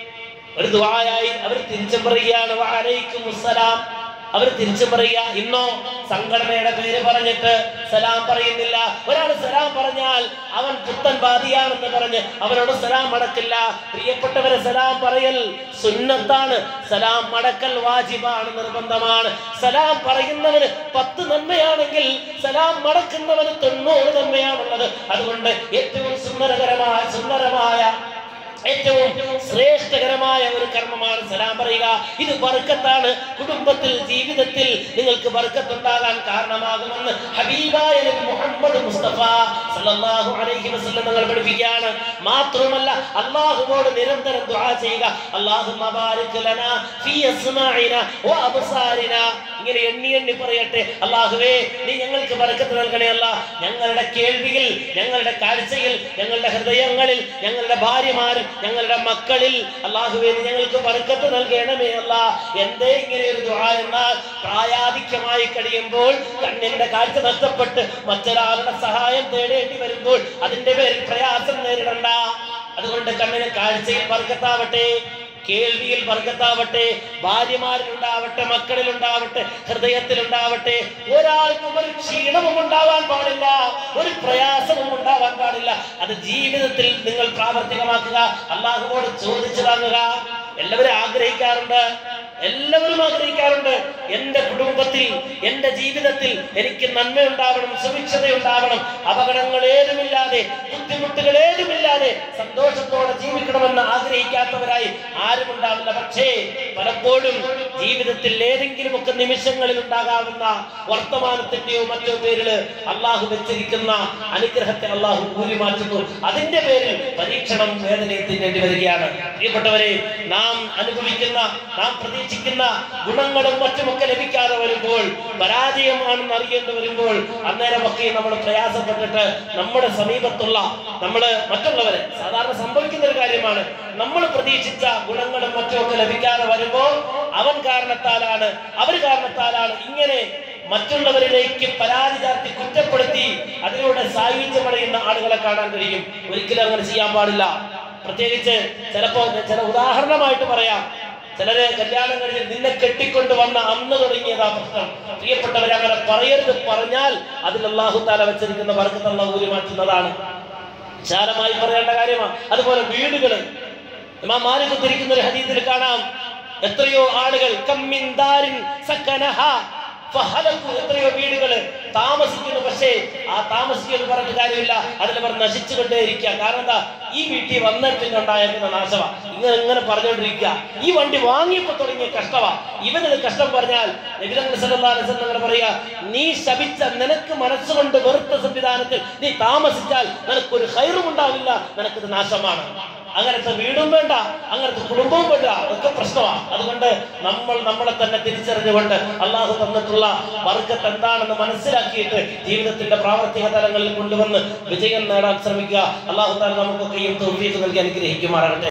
ഒരു ദുആയായി അവർ തിരിച്ചു പറയുകയാണ് വഅലൈക്കും അസ്സലാം അവർ തിരിച്ചു പറയുക ഇന്നോ സംഘടനയുടെ പേര് പറഞ്ഞിട്ട് സലാം പറയുന്നില്ല ഒരാൾ സലാം പറഞ്ഞാൽ അവൻ പുത്തൻ ബാധിയാണെന്ന് പറഞ്ഞ് അവനോട് സലാം മടക്കില്ല പ്രിയപ്പെട്ടവരെ സലാം പറയൽ സുന്നത്താണ് സലാം മടക്കൽ വാജിബാണ് നിർബന്ധമാണ് സലാം പറയുന്നവന് പത്ത് നന്മയാണെങ്കിൽ സലാം മടക്കുന്നവന് തൊണ്ണൂറ് നന്മയാണുള്ളത് അതുകൊണ്ട് ഏറ്റവും സുന്ദരകരമായ സുന്ദരമായ ഏറ്റവും ശ്രേഷ്ഠകരമായ ഒരു കർമ്മമാണ് സലാം പറയുക ഇത് ബർക്കത്താണ് കുടുംബത്തിൽ ജീവിതത്തിൽ നിങ്ങൾക്ക് ബർക്കത്തുണ്ടാകാൻ കാരണമാകുമെന്ന് ഹബീബായ നബി മുഹമ്മദ് മുസ്തഫ സല്ലല്ലാഹു അലൈഹി വസല്ലം നിങ്ങൾ പഠിപ്പിക്കുകയാണ് മാത്രമല്ല അള്ളാഹുവോട് നിരന്തരം ദുആ ചെയ്യുക അല്ലാഹുമ്മ ബാരിക് ലനാ ഫീ അസ്മാഇന വ അബ്സാരിന ഇങ്ങനെ എണ്ണി എണ്ണി പറയട്ടെ അള്ളാഹുവേ നീ ഞങ്ങൾക്ക് ബർക്കത്ത് നൽകണേ അല്ല ഞങ്ങളുടെ കേൾവിയിൽ ഞങ്ങളുടെ കാഴ്ചയിൽ ഞങ്ങളുടെ ഹൃദയങ്ങളിൽ ഞങ്ങളുടെ ഭാര്യമാരിൽ ഞങ്ങളുടെ മക്കളിൽ അള്ളാഹുവേ നീ ഞങ്ങൾക്ക് ബർക്കത്ത് നൽകണമേ അല്ല എന്തേ ഇങ്ങനെ ഒരു ദുആ എന്നാൽ പ്രായാധിക്യമായി കഴിയുമ്പോൾ കണ്ണിന്റെ കാഴ്ച നഷ്ടപ്പെട്ട് മറ്റൊരാളുടെ സഹായം തേടേണ്ടി വരുമ്പോൾ അതിന്റെ പേരിൽ പ്രയാസം നേരിടണ്ട അതുകൊണ്ട് കണ്ണിന് കാഴ്ചയിൽ ബർക്കത്താവട്ടെ കേൾവിയിൽ വർഗത്താവട്ടെ ഭാര്യമാരിലുണ്ടാവട്ടെ മക്കളിലുണ്ടാവട്ടെ ഹൃദയത്തിലുണ്ടാവട്ടെ ഒരാൾക്കും ഒരു ക്ഷീണവും ഉണ്ടാവാൻ പാടില്ല ഒരു പ്രയാസവും ഉണ്ടാവാൻ പാടില്ല അത് ജീവിതത്തിൽ നിങ്ങൾ പ്രാവർത്തികമാക്കുക അള്ളാഹുവോട് ചോദിച്ചു വാങ്ങുക എല്ലാവരും ആഗ്രഹിക്കാറുണ്ട് എല്ലാവരും ആഗ്രഹിക്കാറുണ്ട് എന്റെ കുടുംബത്തിൽ എന്റെ ജീവിതത്തിൽ എനിക്ക് നന്മ ഉണ്ടാവണം സുഭിക്ഷത ഉണ്ടാവണം അപകടങ്ങൾ ഏതുമില്ലാതെ ബുദ്ധിമുട്ടുകൾ ഏതുമില്ലാതെ സന്തോഷത്തോടെ ജീവിക്കണമെന്ന് ആഗ്രഹിക്കാത്തവരായി ആരും ഉണ്ടാവില്ല പക്ഷേ പലപ്പോഴും ജീവിതത്തിൽ ഏതെങ്കിലുമൊക്കെ നിമിഷങ്ങളിൽ ഉണ്ടാകാവുന്ന വർത്തമാനത്തിന്റെയോ മറ്റോ പേരിൽ അള്ളാഹു വെച്ചിരിക്കുന്ന അനുഗ്രഹത്തെ അള്ളാഹു ഊരി മാറ്റുന്നു അതിന്റെ പേരിൽ പരീക്ഷണം വേദനയെ തിന്നേണ്ടി വരികയാണ് പ്രിയപ്പെട്ടവരെ നാം അനുഭവിക്കുന്ന നാം പ്രതീക്ഷിക്കുന്ന ഗുണങ്ങളും മറ്റുമൊക്കെ ലഭിക്കാതെ വരുമ്പോൾ പരാജയമാണെന്ന് അറിയേണ്ടി വരുമ്പോൾ അന്നേരമൊക്കെ നമ്മൾ പ്രയാസപ്പെട്ടിട്ട് നമ്മുടെ സമീപത്തുള്ള നമ്മൾ മറ്റുള്ളവരെ സാധാരണ സംഭവിക്കുന്ന ഒരു കാര്യമാണ് നമ്മൾ പ്രതീക്ഷിച്ച ഗുണങ്ങളും മറ്റുമൊക്കെ ലഭിക്കാതെ വരുമ്പോൾ അവൻ കാരണത്താലാണ് അവർ കാരണത്താലാണ് ഇങ്ങനെ മറ്റുള്ളവരിലേക്ക് പരാതി ചാർത്തി കുറ്റപ്പെടുത്തി അതിലൂടെ സായുജ്യമടയുന്ന ആളുകളെ കാണാൻ കഴിയും ഒരിക്കലും അങ്ങനെ ചെയ്യാൻ പാടില്ല പ്രത്യേകിച്ച് ചിലപ്പോ ചില ഉദാഹരണമായിട്ട് പറയാം ചിലര് കല്യാണം കഴിഞ്ഞ് നിന്നെ കെട്ടിക്കൊണ്ട് വന്ന അന്ന് തുടങ്ങിയതാ പ്രശ്നം പ്രിയപ്പെട്ടവരെ അങ്ങനെ പറയരുത് പറഞ്ഞാൽ അതിൽ അള്ളാഹു താല വെച്ചിരിക്കുന്ന വർഗത്തെ അള്ളാഹു ഊരി മാറ്റുന്നതാണ് വിശാലമായി പറയേണ്ട കാര്യമാണ് അതുപോലെ വീടുകള് ഇമാം മാലിക് ഉദ്ധരിക്കുന്ന ഒരു ഹദീസിൽ കാണാം എത്രയോ ആളുകൾ കമ്മിൻ ദാരിൻ സക്കനഹ ഫഹലക്കു എത്രയോ വീടുകൾ താമസിക്കുന്നു പക്ഷേ ആ താമസിക്കുന്നു പറഞ്ഞിട്ട് കാര്യമില്ല അതിൽ അവർ നശിച്ചുകൊണ്ടേയിരിക്കുക കാരണം എന്താ ഈ വീട്ടിൽ വന്നിട്ട് പിന്നെ ഉണ്ടായിരിക്കുന്ന നാശമാ ഇങ്ങനെ ഇങ്ങനെ പറഞ്ഞുകൊണ്ടിരിക്കുക ഈ വണ്ടി വാങ്ങിയപ്പോ തുടങ്ങിയ കഷ്ടമാ ഇവനത് കഷ്ടം പറഞ്ഞാൽ നബിതങ്ങൾ സല്ലല്ലാഹു അലൈഹി വസല്ലം പറയുക നീ ശപിച്ച നിനക്ക് മനസ്സുകൊണ്ട് വെറുത്ത സംവിധാനത്തിൽ നീ താമസിച്ചാൽ നിനക്കൊരു ഹൈറും ഉണ്ടാവില്ല നിനക്കിത് നാശമാണ് അങ്ങനത്തെ വീടും വേണ്ട അങ്ങനത്തെ കുടുംബവും വേണ്ട അതൊക്കെ പ്രശ്നമാണ് അതുകൊണ്ട് നമ്മൾ നമ്മളെ തന്നെ തിരിച്ചറിഞ്ഞുകൊണ്ട് അള്ളാഹു തന്നിട്ടുള്ള വർഗത്ത് എന്താണെന്ന് മനസ്സിലാക്കിയിട്ട് ജീവിതത്തിന്റെ പ്രാവർത്തിക തലങ്ങളിൽ കൊണ്ടുവന്ന് വിജയം നേടാൻ ശ്രമിക്കുക അള്ളാഹു താല നമുക്കൊക്കെയും തോഫീക്ക് നൽകി അനുഗ്രഹിക്കുമാറാകട്ടെ